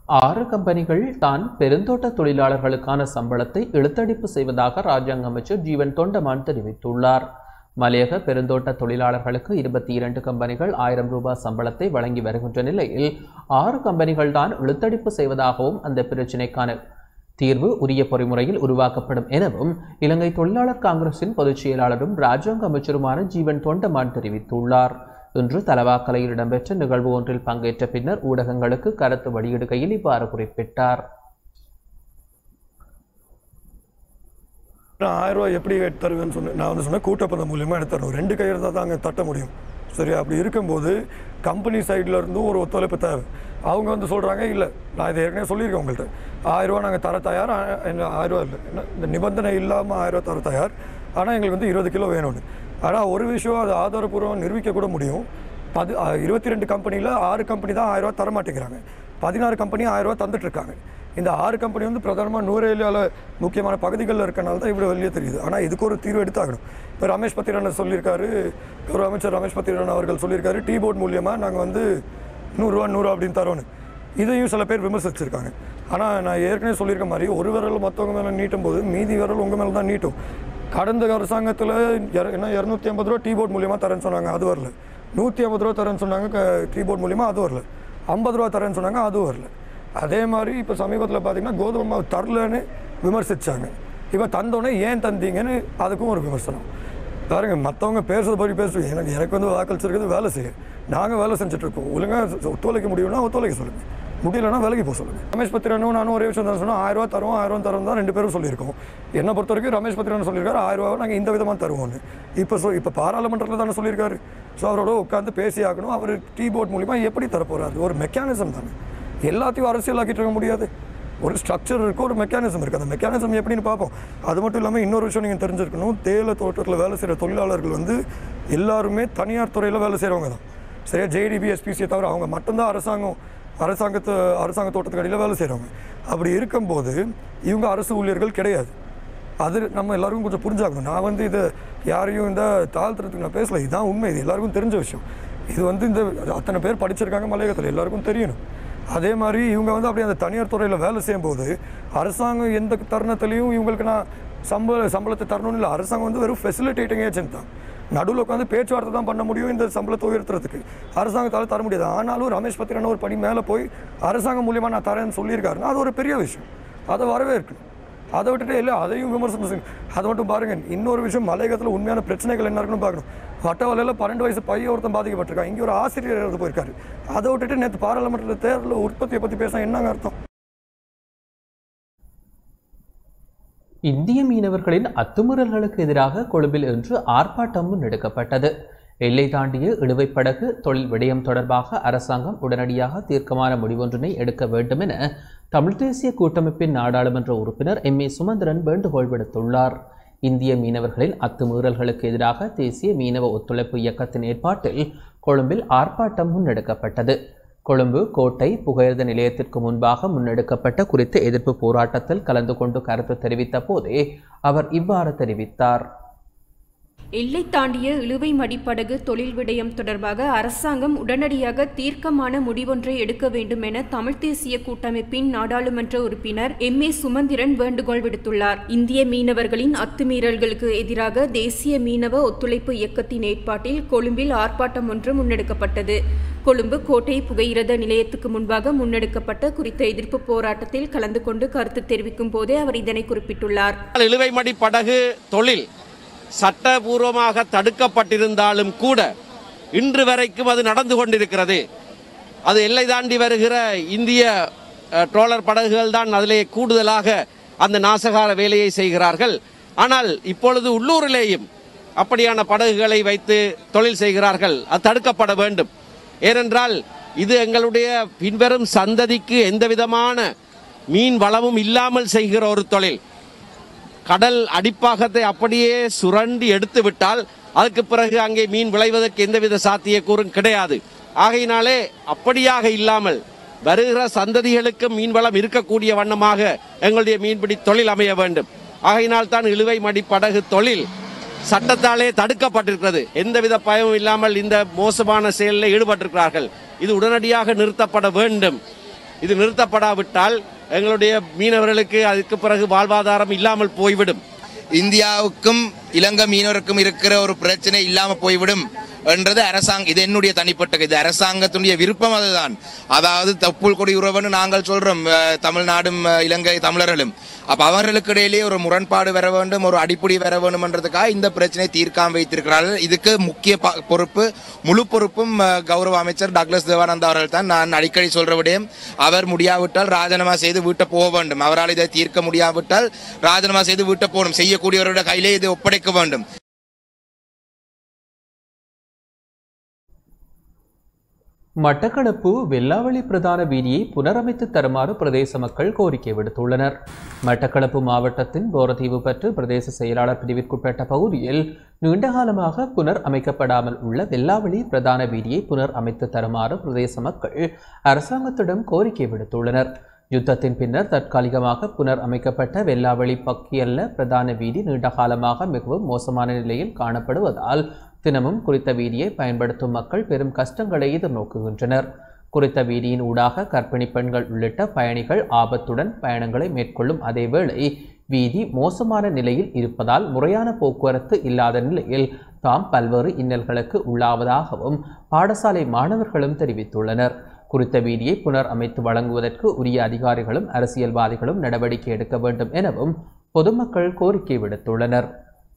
ஆறு கம்பெனிகள் தான் பெருந்தோட்ட தொழிலாளர்களுக்கான சம்பளத்தை இழுத்தடிப்பு செய்வதாக ராஜாங்க அமைச்சர் ஜீவன் தொண்டமான் தெரிவித்துள்ளார் மலையக பெருந்தோட்ட தொழிலாளர்களுக்கு இருபத்தி இரண்டு கம்பெனிகள் ஆயிரம் ரூபாய் சம்பளத்தை வழங்கி வருகின்ற நிலையில் ஆறு கம்பெனிகள் தான் இழுத்தடிப்பு செய்வதாகவும் அந்த பிரச்சினைக்கான தீர்வு உரிய பொறிமுறையில் உருவாக்கப்படும் எனவும் இலங்கை தொழிலாளர் காங்கிரசின் பொதுச் செயலாளரும் ராஜாங்க அமைச்சருமான ஜீவன் தொண்டமான் தெரிவித்துள்ளார் இன்று தலவாக்கலையில் இடம்பெற்ற நிகழ்வு ஒன்றில் பங்கேற்ற பின்னர் ஊடகங்களுக்கு கருத்து வெளியிடுகையில் இவ்வாறு குறிப்பிட்டார் நான் ஆயிரம் ரூபாய் எப்படி எடுத்து தருவேன்னு சொன்னேன் நான் வந்து சொன்னேன் கூட்டப்பதம் மூலியமாக எடுத்து தரணும் ரெண்டு கை இருந்தால் தான் அங்கே தட்ட முடியும் சரி அப்படி இருக்கும்போது கம்பெனி சைடில் இருந்தும் ஒரு ஒத்துழைப்பு தேவை அவங்க வந்து சொல்கிறாங்க இல்லை நான் இதை ஏற்கனவே சொல்லியிருக்கேன் உங்கள்கிட்ட ஆயிரம் ரூபா நாங்கள் தர தயார் ஆ- என்ன ஆயிரம் ரூபா இல்லை என்ன, இந்த நிபந்தனை இல்லாமல் ஆயிரம் ரூபா தர தயார் ஆனால் எங்களுக்கு வந்து இருபது கிலோ வேணும்னு ஆனால் ஒரு விஷயம் அது ஆதாரப்பூர்வம் நிரூபிக்க கூட முடியும் பது இருபத்தி ரெண்டு கம்பெனியில் ஆறு கம்பெனி தான் ஆயிரம் ரூபா தர மாட்டேங்கிறாங்க பதினாறு கம்பெனி ஆயிரம் ரூபா தந்துட்டு இருக்காங்க இந்த ஆறு கம்பெனி வந்து பிரதானமாக நூறேலியால் முக்கியமான பகுதிகளில் இருக்கனால தான் இவ்வளோ வெளியே தெரியுது ஆனால் இதுக்கு ஒரு தீர்வு எடுத்தாகணும் இப்போ ரமேஷ் பத்திரன் சொல்லியிருக்காரு ஒரு அமைச்சர் ரமேஷ் பத்திரன் அவர்கள் சொல்லியிருக்காரு டீ போர்ட் மூலியமாக நாங்கள் வந்து நூறுரூவா நூறுரூவா அப்படின்னு தரோன்னு இதையும் சில பேர் விமர்சிச்சிருக்காங்க ஆனால் நான் ஏற்கனவே சொல்லியிருக்க மாதிரி ஒரு விரல் மற்றவங்க மேலே நீட்டும் போது மீதி விரல் உங்கள் மேலே தான் நீட்டும் கடந்த அரசாங்கத்தில் என்ன இரநூத்தி ஐம்பது ரூபா டீ போர்ட் மூலியமாக தரேன்னு சொன்னாங்க அது வரல நூற்றி ஐம்பது ரூபா தரேன்னு சொன்னாங்க டீ போர்ட் மூலியமாக அது வரல ஐம்பது ரூபா தரேன்னு சொன்னாங்க அதுவும் வரல அதே மாதிரி இப்போ சமீபத்தில் பார்த்தீங்கன்னா கோதுமை மாவு தரலன்னு விமர்சிச்சாங்க இப்போ தந்தோடனே ஏன் தந்தீங்கன்னு அதுக்கும் ஒரு விமர்சனம் பாருங்க மற்றவங்க பேசுறது பற்றி பேசுவீங்க எனக்கு எனக்கு வந்து வாக்களிச்சு இருக்குது வேலை செய்ய நாங்கள் வேலை செஞ்சுட்டு இருக்கோம் ஒழுங்காக ஒத்துழைக்க முடியும்னா ஒத்துழைக்க சொல்லுங்கள் முடியலன்னா வேலைக்கு போக சொல்லுங்கள் ரமேஷ் பத்திரனும் நானும் ஒரே விஷயம் தான் சொன்னோம் ஆயிரம் ரூபா தருவோம் ஆயிரம் ரூபா தருவோம் தான் ரெண்டு பேரும் சொல்லியிருக்கோம் என்னை பொறுத்த வரைக்கும் ரமேஷ் பத்திரன் சொல்லியிருக்காரு ஆயிரம் ரூபாவை நாங்கள் இந்த விதமாக தருவோம்னு இப்போ சொ இப்போ பாராளுமன்றத்தில் தானே சொல்லியிருக்காரு ஸோ அவரோட உட்காந்து பேசி ஆகணும் அவர் டீ போர்ட் மூலிமா எப்படி தரப்போறாரு ஒரு மெக்கானிசம் தானே எல்லாத்தையும் அரசியலாக்கிட்டு இருக்க முடியாது ஒரு ஸ்ட்ரக்சர் இருக்கும் ஒரு மெக்கானிசம் இருக்குது அந்த மெக்கானிசம் எப்படின்னு பார்ப்போம் அது மட்டும் இல்லாமல் இன்னொரு விஷயம் நீங்கள் தெரிஞ்சிருக்கணும் தேயிலை தோட்டத்தில் வேலை செய்கிற தொழிலாளர்கள் வந்து எல்லாருமே தனியார் துறையில் வேலை செய்கிறவங்க தான் சரியா ஜேடிபி எஸ்பிசியை தவிர அவங்க மட்டும்தான் அரசாங்கம் அரசாங்கத்து அரசாங்க தோட்டத்துக்கு அடியில் வேலை செய்கிறவங்க அப்படி இருக்கும்போது இவங்க அரசு ஊழியர்கள் கிடையாது அது நம்ம எல்லாருக்கும் கொஞ்சம் புரிஞ்சாகணும் நான் வந்து இதை யாரையும் இந்த தாழ்த்துறதுக்கு நான் பேசல இதுதான் உண்மை இது எல்லாருக்கும் தெரிஞ்ச விஷயம் இது வந்து இந்த அத்தனை பேர் படிச்சிருக்காங்க மலையகத்தில் எல்லாருக்கும் தெரியணும் அதே மாதிரி இவங்க வந்து அப்படியே அந்த தனியார் துறையில் வேலை செய்யும்போது அரசாங்கம் எந்த தருணத்துலையும் இவங்களுக்கு நான் சம்பள சம்பளத்தை தரணும்னு இல்லை அரசாங்கம் வந்து வெறும் ஃபெசிலிட்டேட்டிங் ஏஜென்ட் தான் நடுவில் உட்காந்து பேச்சுவார்த்தை தான் பண்ண முடியும் இந்த சம்பளத்தை உயர்த்துறதுக்கு அரசாங்கத்தால் தர முடியாது ஆனாலும் ரமேஷ் பத்திரன் ஒரு பணி மேலே போய் அரசாங்கம் மூலியமாக நான் தரேன்னு சொல்லியிருக்காருன்னா அது ஒரு பெரிய விஷயம் அதை வரவேற்கணும் அதை விட்டுட்டு இல்லை அதையும் விமர்சனம் செய்யுங்க அதை மட்டும் பாருங்க இன்னொரு விஷயம் மலையகத்தில் உண்மையான பிரச்சனைகள் என்ன இருக்குன்னு பார்க்கணும் வட்டவலையில் பன்னெண்டு வயசு பையன் ஒருத்தன் பாதிக்கப்பட்டிருக்கான் இங்கே ஒரு ஆசிரியர் இறந்து போயிருக்காரு அதை விட்டுட்டு நேற்று பாராளுமன்றத்தில் தேர்தலில் உற்பத்தியை பற்றி பேசினா என்னங்க அர்த்தம் இந்திய மீனவர்களின் அத்துமீறல்களுக்கு எதிராக கொழும்பில் இன்று ஆர்ப்பாட்டம் முன்னெடுக்கப்பட்டது எல்லை தாண்டிய இழுவைப் படகு தொழில் விடயம் தொடர்பாக அரசாங்கம் உடனடியாக தீர்க்கமான முடிவொன்றினை எடுக்க வேண்டும் என தமிழ் தேசிய கூட்டமைப்பின் நாடாளுமன்ற உறுப்பினர் எம் ஏ சுமந்திரன் வேண்டுகோள் விடுத்துள்ளார் இந்திய மீனவர்களின் அத்துமீறல்களுக்கு எதிராக தேசிய மீனவ ஒத்துழைப்பு இயக்கத்தின் ஏற்பாட்டில் கொழும்பில் ஆர்ப்பாட்டம் முன்னெடுக்கப்பட்டது கொழும்பு கோட்டை புகையிரத நிலையத்திற்கு முன்பாக முன்னெடுக்கப்பட்ட குறித்த எதிர்ப்பு போராட்டத்தில் கலந்து கொண்டு கருத்து தெரிவித்த போதே அவர் இவ்வாறு தெரிவித்தார் எல்லை தாண்டிய இழுவை மடிப்படகு தொழில் விடயம் தொடர்பாக அரசாங்கம் உடனடியாக தீர்க்கமான முடிவொன்றை எடுக்க வேண்டும் என தமிழ் தேசிய கூட்டமைப்பின் நாடாளுமன்ற உறுப்பினர் எம் ஏ சுமந்திரன் வேண்டுகோள் விடுத்துள்ளார் இந்திய மீனவர்களின் அத்துமீறல்களுக்கு எதிராக தேசிய மீனவ ஒத்துழைப்பு இயக்கத்தின் ஏற்பாட்டில் கொழும்பில் ஆர்ப்பாட்டம் ஒன்று முன்னெடுக்கப்பட்டது கொழும்பு கோட்டை புகையிரத நிலையத்துக்கு முன்பாக முன்னெடுக்கப்பட்ட குறித்த எதிர்ப்பு போராட்டத்தில் கலந்து கொண்டு கருத்து தெரிவிக்கும் போதே அவர் இதனை குறிப்பிட்டுள்ளார் இழுவை மடி படகு தொழில் சட்டபூர்வமாக தடுக்கப்பட்டிருந்தாலும் கூட இன்று வரைக்கும் அது நடந்து கொண்டிருக்கிறது அது எல்லை தாண்டி வருகிற இந்திய அஹ், ட்ரோலர் படகுகள் தான் அதிலே கூடுதலாக அந்த நாசகார வேலையை செய்கிறார்கள் ஆனால் இப்பொழுது உள்ளூரிலேயும் அப்படியான படகுகளை வைத்து தொழில் செய்கிறார்கள் அது தடுக்கப்பட வேண்டும் ஏனென்றால் இது எங்களுடைய பின்வரும் சந்ததிக்கு எந்த விதமான மீன் வளமும் இல்லாமல் செய்கிற ஒரு தொழில் கடல் அடிப்பாகத்தை அப்படியே சுரண்டி எடுத்து விட்டால் அதுக்கு பிறகு அங்கே மீன் விளைவதற்கு எந்தவித சாத்தியக்கூறும் கிடையாது ஆகையினாலே அப்படியாக இல்லாமல் வருகிற சந்ததிகளுக்கு மீன் வளம் இருக்கக்கூடிய வண்ணமாக எங்களுடைய மீன்பிடி தொழில் அமைய வேண்டும் ஆகையினால் தான் இழுவை மடி படகு தொழில் சட்டத்தாலே தடுக்கப்பட்டிருக்கிறது எந்தவித பயமும் இல்லாமல் இந்த மோசமான செயலில் ஈடுபட்டிருக்கிறார்கள் இது உடனடியாக நிறுத்தப்பட வேண்டும் இது நிறுத்தப்படாவிட்டால் எங்களுடைய மீனவர்களுக்கு அதுக்கு பிறகு வாழ்வாதாரம் இல்லாமல் போய்விடும் இந்தியாவுக்கும் இலங்கை மீனவருக்கும் இருக்கிற ஒரு பிரச்சனை இல்லாம போய்விடும் என்றது அரசாங்கம் இது என்னுடைய தனிப்பட்ட இது அரசாங்கத்தினுடைய விருப்பம் அதுதான் அதாவது தப்புள் கொடி உறவுன்னு நாங்கள் சொல்றோம் அஹ், தமிழ்நாடும் அஹ், இலங்கை தமிழர்களும் அப்ப அவர்களுக்கு இடையிலே ஒரு முரண்பாடு வர வேண்டும் ஒரு அடிப்படை வர வேண்டும் என்றதுக்காக இந்த பிரச்சனை தீர்க்காம வைத்திருக்கிறார்கள் இதுக்கு முக்கிய ப- பொறுப்பு முழு பொறுப்பும் அஹ், கௌரவ அமைச்சர் டாக்டர் தேவானந்தா அவர்கள் தான் நான் அடிக்கடி சொல்ற விடயம் அவர் முடியாவிட்டால் ராஜினாமா செய்து வீட்டை போக வேண்டும் அவரால் இதை தீர்க்க முடியாவிட்டால் ராஜினாமா செய்து வீட்டை போகணும் செய்யக்கூடியவருடைய கையிலே இதை ஒப்படைக்க வேண்டும் மட்டக்களப்பு வெல்லாவளி பிரதான வீதியை புனரமைத்து தருமாறு பிரதேச மக்கள் கோரிக்கை விடுத்துள்ளனர் மட்டக்களப்பு மாவட்டத்தின் போரதீவு பற்று பிரதேச செயலாளர் பிரிவிற்குட்பட்ட பகுதியில் நீண்டகாலமாக புனர் அமைக்கப்படாமல் உள்ள வெல்லாவளி பிரதான வீதியை புனர் அமைத்து தருமாறு பிரதேச மக்கள் அரசாங்கத்திடம் கோரிக்கை விடுத்துள்ளனர் யுத்தத்தின் பின்னர் தற்காலிகமாக புனர் அமைக்கப்பட்ட வெல்லாவளி பக்கியல்ல பிரதான வீதி நீண்டகாலமாக மிகவும் மோசமான நிலையில் காணப்படுவதால் தினமும் குறித்த வீதியை பயன்படுத்தும் மக்கள் பெரும் கஷ்டங்களை எதிர்நோக்குகின்றனர் குறித்த வீதியின் ஊடாக கர்ப்பிணி பெண்கள் உள்ளிட்ட பயணிகள் ஆபத்துடன் பயணங்களை மேற்கொள்ளும் அதேவேளை வீதி மோசமான நிலையில் இருப்பதால் முறையான போக்குவரத்து இல்லாத நிலையில் தாம் பல்வேறு இன்னல்களுக்கு உள்ளாவதாகவும் பாடசாலை மாணவர்களும் தெரிவித்துள்ளனர் குறித்த வீதியை புனர் அமைத்து வழங்குவதற்கு உரிய அதிகாரிகளும் அரசியல்வாதிகளும் நடவடிக்கை எடுக்க வேண்டும் எனவும் பொதுமக்கள் கோரிக்கை விடுத்துள்ளனர்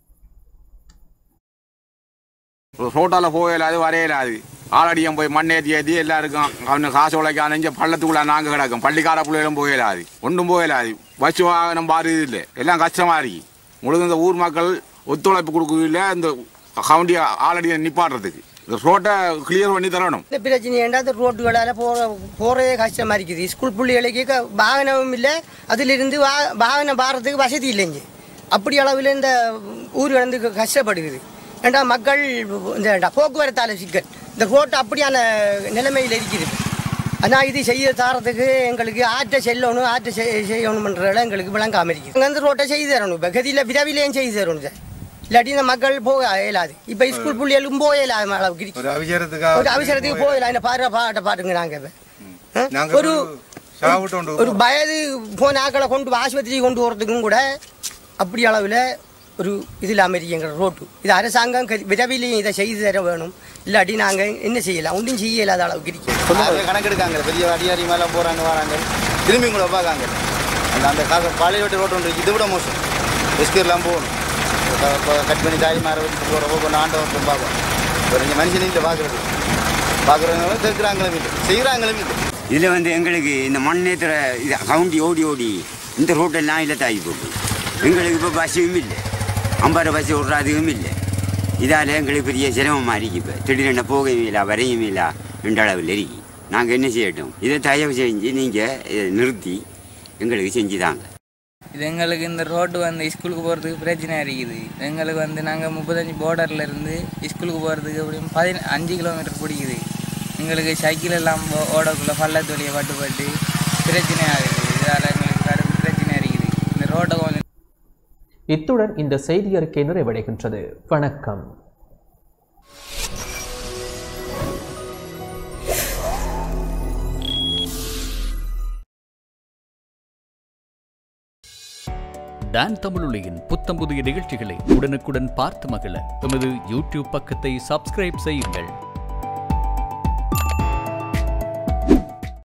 ரோட்டால போகலாது வரையலாது ஆளடியம் போய் மண்ணேற்றி ஏற்றி எல்லாருக்கும் அவனு காசு உழைக்க அணைஞ்ச பள்ளத்துக்குள்ள நாங்க கிடக்கும் பள்ளிக்கார பிள்ளைகளும் போகலாது ஒன்றும் போகலாது பஸ் வாகனம் பாரு இல்லை எல்லாம் கஷ்டமா இருக்கு முழுக்க இந்த ஊர் மக்கள் ஒத்துழைப்பு கொடுக்கல இந்த கவுண்டி ஆளடியை நிப்பாடுறதுக்கு இந்த ரோட்டை கிளியர் பண்ணி தரணும் இந்த பிரச்சனை ஏண்டா இந்த ரோட்டுகளால் போகிற போகிறதே கஷ்டமாக இருக்குது ஸ்கூல் பிள்ளைகளுக்கு க- வாகனமும் இல்லை அதிலிருந்து வா வாகனம் பாடுறதுக்கு வசதி இல்லைங்க அப்படி அளவில் இந்த ஊர் வந்து க- கஷ்டப்படுகிறது ஏண்டா மக்கள் இந்த ஏண்டா போக்குவரத்தால் சிக்கல் இந்த ரோட்டு அப்படியான நிலைமையில் இருக்குது ஆனால் இது செய்ய தாரத்துக்கு எங்களுக்கு ஆற்றை செல்லணும் ஆற்றை செய்- செய்யணும்ன்றதால எங்களுக்கு விளங்காம இருக்குது அங்க இந்த ரோட்டை செய்து தரணும் இப்போ கதியில் விரைவிலையும் செய்து தரணும் சார் இல்லாட்டி இந்த மக்கள் போக இயலாது இப்போ ஸ்கூல் பிள்ளைகளும் போக இயலாத அளவுக்கு இருக்கு ஒரு அவசரத்துக்காக ஒரு அவசரத்துக்கு போயிடலாம் இந்த பாடுற பாட்டை பாட்டுங்க நாங்க இப்ப. ஆ? நாங்க ஒரு சாவிட்டு ஒரு வயது போன ஆக்களை கொண்டு ஆஸ்பத்திரி கொண்டு வரதுக்கும் கூட அப்படி அளவில் ஒரு இது இல்லாமல் இருக்கு எங்கள் ரோட்டு இது அரசாங்கம் கதி- விரைவிலையும் இதை செய்து தர வேணும் இல்லாட்டி நாங்கள் என்ன செய்யலாம் ஒன்றும் செய்ய இல்லாத அளவுக்கு இருக்கு அதை கணக்கெடுக்காங்க பெரிய அதிகாரி மேலே போகிறாங்க வராங்க திரும்பி உங்களை பார்க்காங்க அந்த அந்த காசு பாளையோட்டு ரோட்டு ஒன்று இருக்கு. இதை விட மோசம் எஸ்கேர்லாம் போகணும் க- க- கட் பண்ணி தாய் மாற வச்சு போகிறப்போ கொண்டு ஆண்டவன் பார்ப்போம் ஒரு ரெண்டு மனுஷனையும் இல்லை பார்க்குறது பார்க்குறவங்களும் கேட்குறாங்களும் இல்லை செய்கிறாங்களும் இல்லை இதில் வந்து எங்களுக்கு இந்த மண்ணேத்துற இது கவுண்டி ஓடி ஓடி இந்த ரோட்டெல்லாம் இல்லை தாகி போட்டு எங்களுக்கு இப்போ பஸ்ஸும் இல்லை ஐம்பது பஸ் விட்றதுக்கும் இல்லை இதால் எங்களுக்கு பெரிய சிரமமாக இருக்கு இப்போ திடீரென போகவும் இல்லை வரையும் இல்லை ரெண்டு அளவில் இருக்கு நாங்கள் என்ன செய்யட்டும் இதை தயவு செஞ்சு நீங்கள் நிறுத்தி எங்களுக்கு செஞ்சு தாங்க இது எங்களுக்கு இந்த ரோடு வந்து ஸ்கூலுக்கு போகிறதுக்கு பிரச்சனை இருக்குது எங்களுக்கு வந்து நாங்கள் முப்பத்தஞ்சு borderல இருந்து ஸ்கூலுக்கு போகிறதுக்கு எப்படியும் பதின அஞ்சு கிலோமீட்டர் பிடிக்குது எங்களுக்கு சைக்கிள் எல்லாம் ஓ- ஓடக்குள்ள பள்ளத்து வழியை பட்டு பட்டு பிரச்சனை ஆகுது இதால் எங்களுக்கு கடும் பிரச்சனை இருக்குது இந்த ரோட்டை கொஞ்சம் இத்துடன் இந்த செய்தி அறிக்கை நிறைவடைகின்றது வணக்கம் டான் தமிழொலியின் புத்தம் புதிய நிகழ்ச்சிகளை உடனுக்குடன் பார்த்து மகிழ எமது யூடியூப் பக்கத்தை சப்ஸ்கிரைப் செய்யுங்கள்